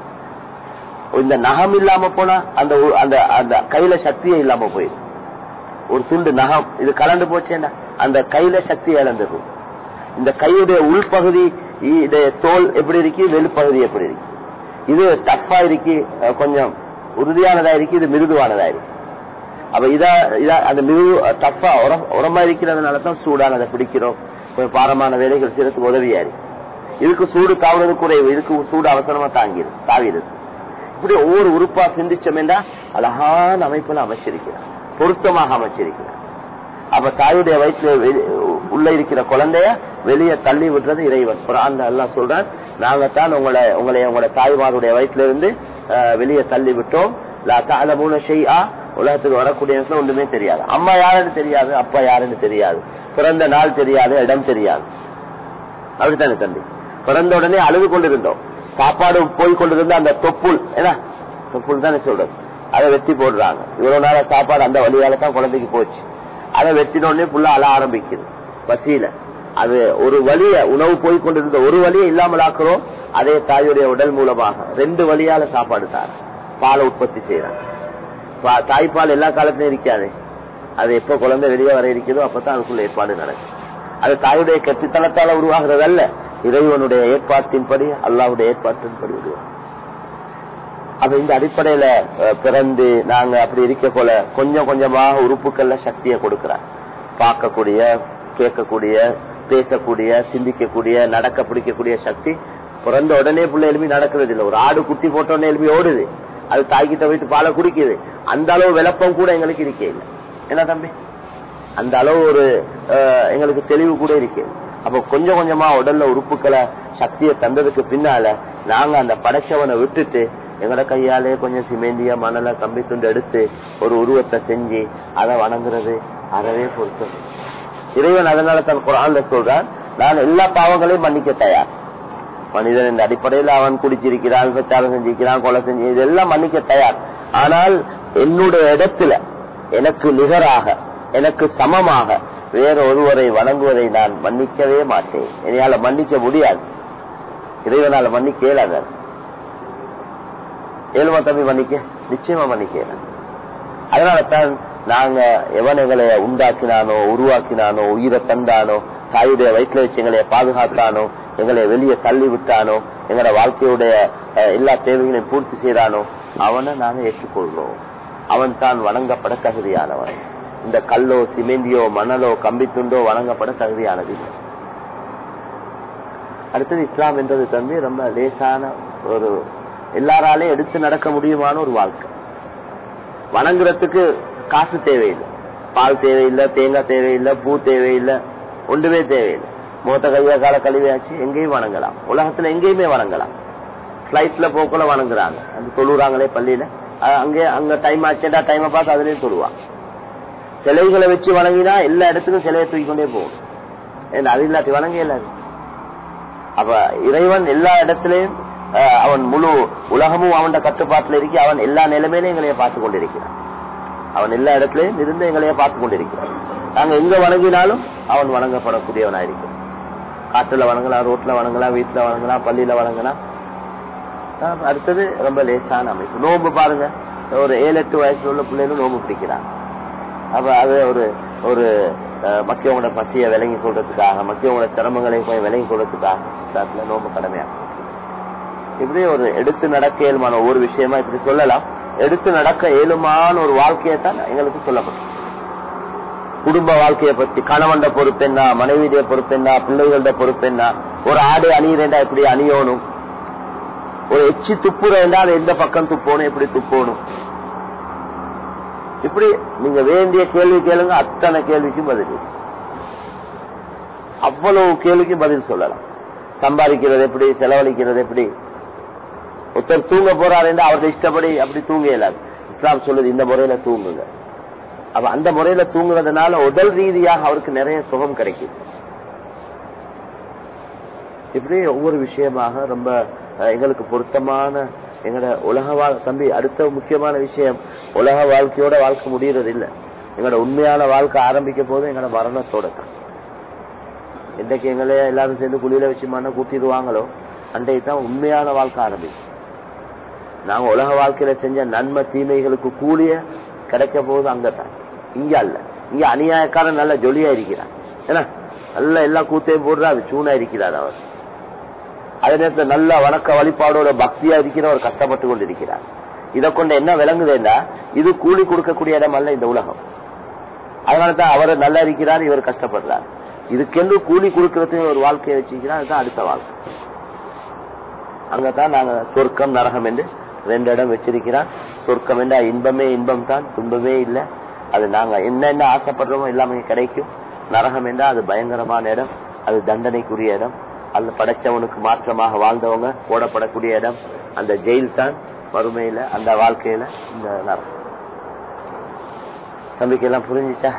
இந்த நகம் இல்லாம போனா அந்த அந்த அந்த கையில சக்தியே இல்லாம போயிடும் ஒரு துண்டு நகம் இது கலந்து போச்சேன்னா அந்த கையில சக்தி இழந்துடும் இந்த கையுடைய உள்பகுதி தோல் எப்படி இருக்கு வெளிப்பகுதி எப்படி இருக்கு இது டஃபா இருக்கு கொஞ்சம் உறுதியானதா இருக்கு இது மிருதுவானதா இருக்கு அப்ப இதா இதா அந்த மிருது டஃபா உரமா இருக்கிறதுனால தான் சூடானதை பிடிக்கிறோம் கொஞ்சம் பாரமான வேலைகள் செய்யறதுக்கு உதவியா இருக்கு இதுக்கு சூடு தாவுறது குறைவு இதுக்கு சூடு அவசரமா தாங்கிடும் தாவிடுது இப்படி ஒவ்வொரு உறுப்பா சிந்திச்சோம் என்றா அழகான அமைப்புல அமைச்சிருக்கிறார் பொருத்தமாக அமைச்சிருக்கிறார் அப்ப தாயுடைய வயிற்றுல உள்ள இருக்கிற குழந்தைய வெளியே தள்ளி விடுறது இறைவன் குரான் எல்லாம் சொல்றான் நாங்க தான் உங்களை உங்களை உங்களோட தாய்மாருடைய வயிற்றுல இருந்து வெளியே தள்ளி விட்டோம் மூணு செய்யா உலகத்துக்கு வரக்கூடிய நேரத்துல ஒன்றுமே தெரியாது அம்மா யாருன்னு தெரியாது அப்பா யாருன்னு தெரியாது பிறந்த நாள் தெரியாது இடம் தெரியாது அப்படித்தானே தம்பி பிறந்த உடனே அழுது கொண்டிருந்தோம் சாப்பாடு போய் கொண்டிருந்த அந்த தொப்புள் என்ன தொப்புள் தானே சொல்றது அதை வெட்டி போடுறாங்க இவ்வளவு நாள சாப்பாடு அந்த வழியால தான் குழந்தைக்கு போச்சு அதை வெட்டின உடனே புள்ள அழ ஆரம்பிக்குது பசியில அது ஒரு வழிய உணவு போய் கொண்டிருந்த ஒரு வழியை இல்லாமல் ஆக்குறோம் அதே தாயுடைய உடல் மூலமாக ரெண்டு வழியால சாப்பாடு தார பாலை உற்பத்தி செய்யறாங்க தாய்ப்பால் எல்லா காலத்திலும் இருக்காது அது எப்ப குழந்தை வெளியே வர இருக்குதோ அப்பதான் அதுக்குள்ள ஏற்பாடு நடக்கும் அது தாயுடைய கெட்டித்தனத்தால உருவாகிறது அல்ல இறைவனுடைய ஏற்பாட்டின்படி அல்லாவுடைய ஏற்பாட்டின்படி உருவாகும் அப்ப இந்த அடிப்படையில பிறந்து நாங்க அப்படி இருக்க போல கொஞ்சம் கொஞ்சமாக உறுப்புகள்ல சக்தியை கொடுக்கிறார் பார்க்கக்கூடிய கேட்கக்கூடிய பேசக்கூடிய சிந்திக்கக்கூடிய நடக்க பிடிக்கக்கூடிய சக்தி பிறந்த உடனே பிள்ளை எழுப்பி நடக்கிறது இல்லை ஒரு ஆடு குட்டி போட்ட உடனே எழுப்பி ஓடுது அது தாய்கிட்ட போயிட்டு பாலை குடிக்குது அந்த அளவு விளப்பம் கூட எங்களுக்கு இருக்கே இல்லை என்ன தம்பி அந்த அளவு ஒரு எங்களுக்கு தெளிவு கூட இருக்கு அப்ப கொஞ்சம் கொஞ்சமா உடல்ல உறுப்புக்களை சக்தியை தந்ததுக்கு பின்னால நாங்க அந்த படைச்சவனை விட்டுட்டு எங்கட கையாலே கொஞ்சம் சிமெண்டியா மணலை கம்பி துண்டு எடுத்து ஒரு உருவத்தை செஞ்சு அதை வணங்குறது அறவே பொறுத்தது இறைவன் அதனால தன் குரான்ல சொல்றான் நான் எல்லா பாவங்களையும் மன்னிக்க தயார் மனிதன் இந்த அடிப்படையில் அவன் குடிச்சிருக்கிறான் பிரச்சாரம் செஞ்சிருக்கிறான் கொலை செஞ்சு இதெல்லாம் மன்னிக்க தயார் ஆனால் என்னுடைய இடத்துல எனக்கு நிகராக எனக்கு சமமாக வேற ஒருவரை வணங்குவதை நான் மன்னிக்கவே மாட்டேன் என்னால மன்னிக்க முடியாது இறைவனால மன்னிக்க இயலாத ஏழுமா தம்பி மன்னிக்க நிச்சயமா மன்னிக்க அதனால தான் நாங்க எவன் எங்களை உண்டாக்கினானோ உருவாக்கினானோ உயிரை தந்தானோ தாயுடைய வயிற்றுல வச்சு எங்களை பாதுகாத்தானோ எங்களை வெளியே தள்ளி விட்டானோ எங்களோட வாழ்க்கையுடைய அஹ், எல்லா தேவைகளையும் பூர்த்தி செய்யறானோ அவனை நாங்க ஏற்றுக்கொள்றோம் அவன் தான் வணங்கப்பட தகுதியானவன் இந்த கல்லோ சிமெண்டியோ மணலோ கம்பித்துண்டோ வணங்கப்பட தகுதியானது இல்லை. அடுத்தது இஸ்லாம் என்றது தம்பி ரொம்ப லேசான ஒரு எல்லாராலையும் எடுத்து நடக்க முடியுமான ஒரு வாழ்க்கை வணங்குறதுக்கு காசு தேவையில்லை பால் தேவையில்லை தேங்காய் தேவையில்லை பூ தேவையில்லை ஒன்றுமே தேவையில்லை முகத்த கையா கால கழுவியாச்சு எங்கேயும் வணங்கலாம் உலகத்துல எங்கேயுமே வணங்கலாம் பிளைட்ல போக்குல வணங்குறாங்க அந்த தொழுறாங்களே பள்ளியில அஹ் அங்கே அங்க டைம் ஆச்சுடா டைமை பார்த்து அதுலயும் தொழுவாங்க சிலைகளை வச்சு வணங்கினா எல்லா இடத்துக்கும் சிலையை தூக்கி கொண்டே போகும் ஏன்னா அது இல்லாட்டி வணங்க இல்லாது அப்ப இறைவன் எல்லா இடத்திலையும் அஹ், அவன் முழு உலகமும் அவன் கட்டுப்பாட்டில் இருக்கி அவன் எல்லா நிலைமையிலும் எங்களைய பார்த்து கொண்டிருக்கிறான் அவன் எல்லா இடத்திலையும் இருந்து எங்களைய பார்த்து கொண்டிருக்கிறான் நாங்க எங்க வணங்கினாலும் அவன் வணங்கப்படக்கூடியவனா இருக்கிறான் காட்டுல வணங்கலாம் ரோட்ல வணங்கலாம் வீட்டுல வணங்கலாம் பள்ளியில வணங்கலாம் அஹ், அடுத்தது ரொம்ப லேசான அமைப்பு நோம்பு பாருங்க ஒரு ஏழு எட்டு வயசுல உள்ள பிள்ளைகளும் நோம்பு பிடிக்கிறாங்க அப்ப அது ஒரு ஒரு அஹ், மக்கியவங்களோட பசிய விளங்கி கொள்றதுக்காக மக்கியவங்களோட சிரமங்களை போய் விளங்கி கொள்றதுக்காக இஸ்லாத்துல நோம்பு கடமையாகும் இப்படி ஒரு எடுத்து நடக்க இயலுமான ஒவ்வொரு விஷயமா இப்படி சொல்லலாம் எடுத்து நடக்க இயலுமான ஒரு வாழ்க்கையை தான் எங்களுக்கு சொல்லப்படும் குடும்ப வாழ்க்கையை பத்தி கணவன்ட பொறுப்பு என்ன மனைவியுடைய பொறுப்பு என்ன பிள்ளைகளோட பொறுப்பு என்ன ஒரு ஆடை அணியிறேண்டா எப்படி அணியணும் ஒரு எச்சி துப்புறேண்டா அதை எந்த பக்கம் துப்போணும் எப்படி துப்போணும் இப்படி நீங்க வேண்டிய கேள்வி கேளுங்க அத்தனை கேள்விக்கும் பதில் அவ்வளவு கேள்விக்கும் பதில் சொல்லலாம் சம்பாதிக்கிறது எப்படி செலவழிக்கிறது எப்படி ஒருத்தர் தூங்க போறாரு அவருடைய இஷ்டப்படி அப்படி தூங்க இயலாது இஸ்லாம் சொல்லுது இந்த முறையில தூங்குங்க அப்ப அந்த முறையில தூங்குறதுனால உடல் ரீதியாக அவருக்கு நிறைய சுகம் கிடைக்கும் இப்படி ஒவ்வொரு விஷயமாக ரொம்ப அஹ், எங்களுக்கு பொருத்தமான எங்கட உலக வாழ் தம்பி அடுத்த முக்கியமான விஷயம் உலக வாழ்க்கையோட வாழ்க்கை முடியறது இல்ல எங்களோட உண்மையான வாழ்க்கை ஆரம்பிக்க போது எங்களோட மரணத்தோட தான் என்றைக்கு எங்களே எல்லாரும் சேர்ந்து குளியில வச்சு மண்ணை கூட்டிடுவாங்களோ அன்றைக்கு தான் உண்மையான வாழ்க்கை ஆரம்பிக்கும் நாங்க உலக வாழ்க்கையில செஞ்ச நன்மை தீமைகளுக்கு கூலிய கிடைக்க போகுது அங்கதான் இங்க அல்ல இங்க அநியாயக்காரன் நல்ல ஜொலியா இருக்கிறான் ஏன்னா நல்ல எல்லா கூத்தையும் போடுறாரு சூனா இருக்கிறார் அவர் அதே நேரத்தில் நல்ல வணக்க வழிபாடோட பக்தியா இருக்கிறவர் கஷ்டப்பட்டு கொண்டிருக்கிறார் இதை கொண்டு என்ன விளங்குதுன்னா இது கூலி கொடுக்கக்கூடிய இடம் அல்ல இந்த உலகம் அதனால தான் அவர் நல்லா இருக்கிறார் இவர் கஷ்டப்படுறார் இதுக்கென்று கூலி கொடுக்கறதுக்கு ஒரு வாழ்க்கையை வச்சிருக்கிறார் அதுதான் அடுத்த வாழ்க்கை அங்கதான் நாங்க சொர்க்கம் நரகம் என்று ரெண்டு இடம் வச்சிருக்கிறான் சொர்க்கம் என்றா இன்பமே இன்பம் தான் துன்பமே இல்லை அது நாங்க என்னென்ன ஆசைப்படுறோமோ எல்லாமே கிடைக்கும் நரகம் என்றா அது பயங்கரமான இடம் அது தண்டனைக்குரிய இடம் அல்ல படைச்சவனுக்கு மாற்றமாக வாழ்ந்தவங்க போடப்படக்கூடிய இடம் அந்த ஜெயில் தான் வறுமையில அந்த வாழ்க்கையில இந்த நரகம் தம்பிக்கு எல்லாம் புரிஞ்சுச்சா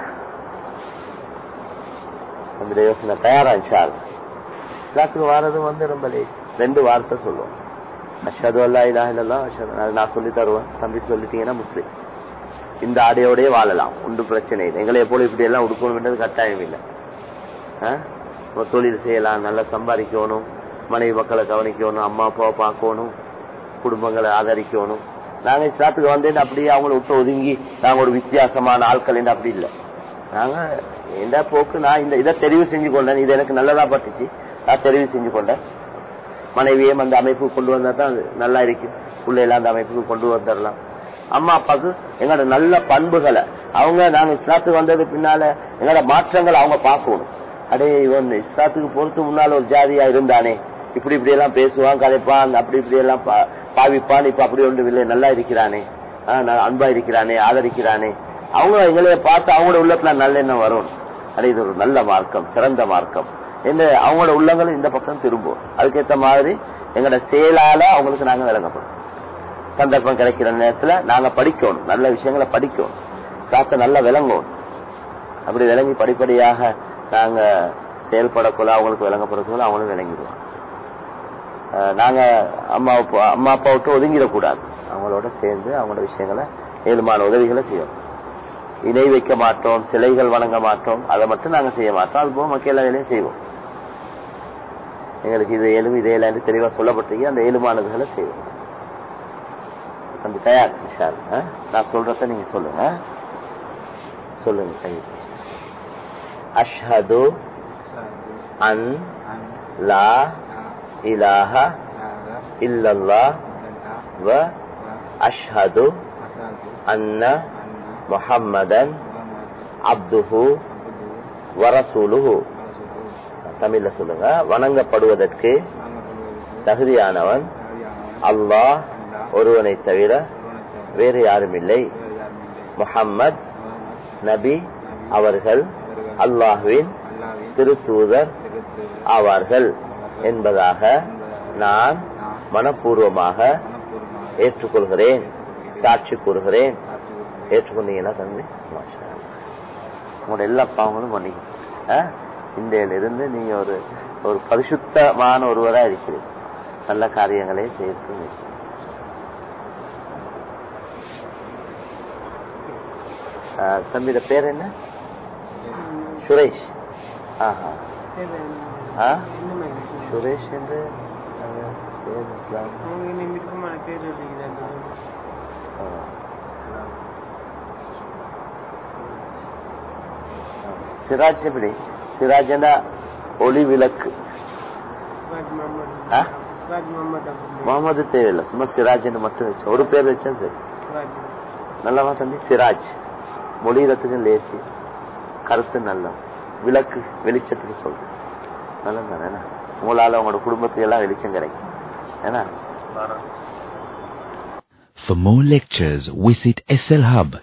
நம்முடைய யோசனை தயாரா இன்ஷால் கிளாஸுக்கு வாரது வந்து ரொம்ப லேட் ரெண்டு வார்த்தை சொல்லுவோம் அஷது அல்லா இலா இல்லல்லா அஷது அது நான் சொல்லி தருவேன் தம்பி சொல்லிட்டீங்கன்னா முஸ்லீம் இந்த ஆடையோடய வாழலாம் ஒன்றும் பிரச்சனை இல்லை எங்களை போல இப்படி எல்லாம் உடுக்கணும்ன்றது கட்டாயம் இல்லை ஆ? நம்ம தொழில் செய்யலாம் நல்லா சம்பாதிக்கணும் மனைவி மக்களை கவனிக்கணும் அம்மா அப்பாவை பார்க்கணும் குடும்பங்களை ஆதரிக்கணும் நாங்க இஸ்லாத்துக்கு வந்து அப்படியே அவங்கள விட்டு ஒதுங்கி நாங்க ஒரு வித்தியாசமான ஆட்கள் என்று அப்படி இல்லை நாங்க எந்த போக்கு நான் இந்த இதை தெரிவு செஞ்சு கொண்டேன் இது எனக்கு நல்லதா பட்டுச்சு நான் தெரிவு செஞ்சு கொண்டேன் மனைவியும் அந்த அமைப்புக்கு கொண்டு வந்தா தான் அது நல்லா இருக்கும் பிள்ளைலாம் அந்த அமைப்புக்கு கொண்டு வந்துடலாம் அம்மா அப்பாவுக்கு எங்களோட நல்ல பண்புகளை அவங்க நாங்க இஸ்லாத்துக்கு வந்தது பின்னால எங்களோட மாற்றங்களை அவங்க பார்க்கணும் அடே இவன் இஸ்லாத்துக்கு பொறுத்து முன்னால ஒரு ஜாதியா இருந்தானே இப்படி இப்படி எல்லாம் பேசுவான் கதைப்பான் அப்படி இப்படி எல்லாம் பா- பாவிப்பான் இப்ப அப்படி ஒன்று இல்லை நல்லா இருக்கிறானே ஆஹ், நான் அன்பா இருக்கிறானே ஆதரிக்கிறானே அவங்க எங்களைய பார்த்து அவங்களோட உள்ளத்துல நல்லெண்ணம் வரும் அது இது ஒரு நல்ல மார்க்கம் சிறந்த மார்க்கம் என்று அவங்களோட உள்ளங்களும் இந்த பக்கம் திரும்பும் அதுக்கேற்ற மாதிரி எங்களோட செயலால அவங்களுக்கு நாங்க விளங்கப்படும் சந்தர்ப்பம் கிடைக்கிற நேரத்துல நாங்க படிக்கணும் நல்ல விஷயங்களை படிக்கணும் காத்த நல்லா விளங்கணும் அப்படி விளங்கி படிப்படியாக நாங்க செயல்படக்குள்ள அவங்களுக்கு விளங்கப்படக்குள்ள அவங்களும் விளங்கிடுவாங்க அஹ் நாங்க அம்மா அப்பா அம்மா அப்பா விட்டு ஒதுங்கிடக்கூடாது அவங்களோட சேர்ந்து அவங்களோட விஷயங்களை ஏழுமான உதவிகளை செய்யணும் இணை வைக்க மாட்டோம் சிலைகள் வணங்க மாட்டோம் அதை மட்டும் நாங்க செய்ய மாட்டோம் அது போக மக்கள் எல்லா வேலையும் செய்வோம் எங்களுக்கு இது ஏழும் இது ஏழு தெளிவா சொல்லப்பட்டிருக்கு அந்த ஏழுமானதுகளை செய்வோம் அந்த தயார் விஷால் ஆ? நான் சொல்றத நீங்க சொல்லுங்க சொல்லுங்க கை அஷ்ஹது அன் லா இலாஹ இல்லல்லா வ அஷ்ஹது அன்ன முஹம்மதன் அப்துஹு வரசூலுஹு தமிழ்ல சொல்லுங்க வணங்கப்படுவதற்கு தகுதியானவன் அல்லாஹ் ஒருவனை தவிர வேறு யாரும் இல்லை முஹம்மத் நபி அவர்கள் அல்லாஹ்வின் திருத்தூதர் ஆவார்கள் என்பதாக நான் மனப்பூர்வமாக ஏற்றுக்கொள்கிறேன் சாட்சி கூறுகிறேன் ஏற்றுக்கொண்டீங்கன்னா தம்பி மாஷா அல்லாஹ். உங்களோட எல்லா பாவங்களும் மன்னிக்கும் இந்த இருந்து நீங்க ஒரு ஒரு பரிசுத்தமான ஒருவரா இருக்கிறீங்க நல்ல காரியங்களை செய்து தம்பியோட பேர் என்ன சுரேஷ் ஆஹா ஆ சுரேஷ் என்று அஹ், பேர் இஸ்லாம். ஆ. சிராஜ் எப்படி சிராஜ்னா ஒளி விளக்கு ஆ? முகமது தேவையில்லை சும்மா சிராஜ்னு மட்டும் வச்சு ஒரு பேர் வச்சா சரி நல்லவா தம்பி சிராஜ் மொழியிடத்துக்கு லேசி கருத்து நல்ல விளக்கு வெளிச்சத்துக்கு சொல்றேன் நல்லது தானே என்ன? உங்களால உங்களோட குடும்பத்துக்கு எல்லாம் வெளிச்சம் கிடைக்கும் ஏன்னா For more lectures, visit SLHub,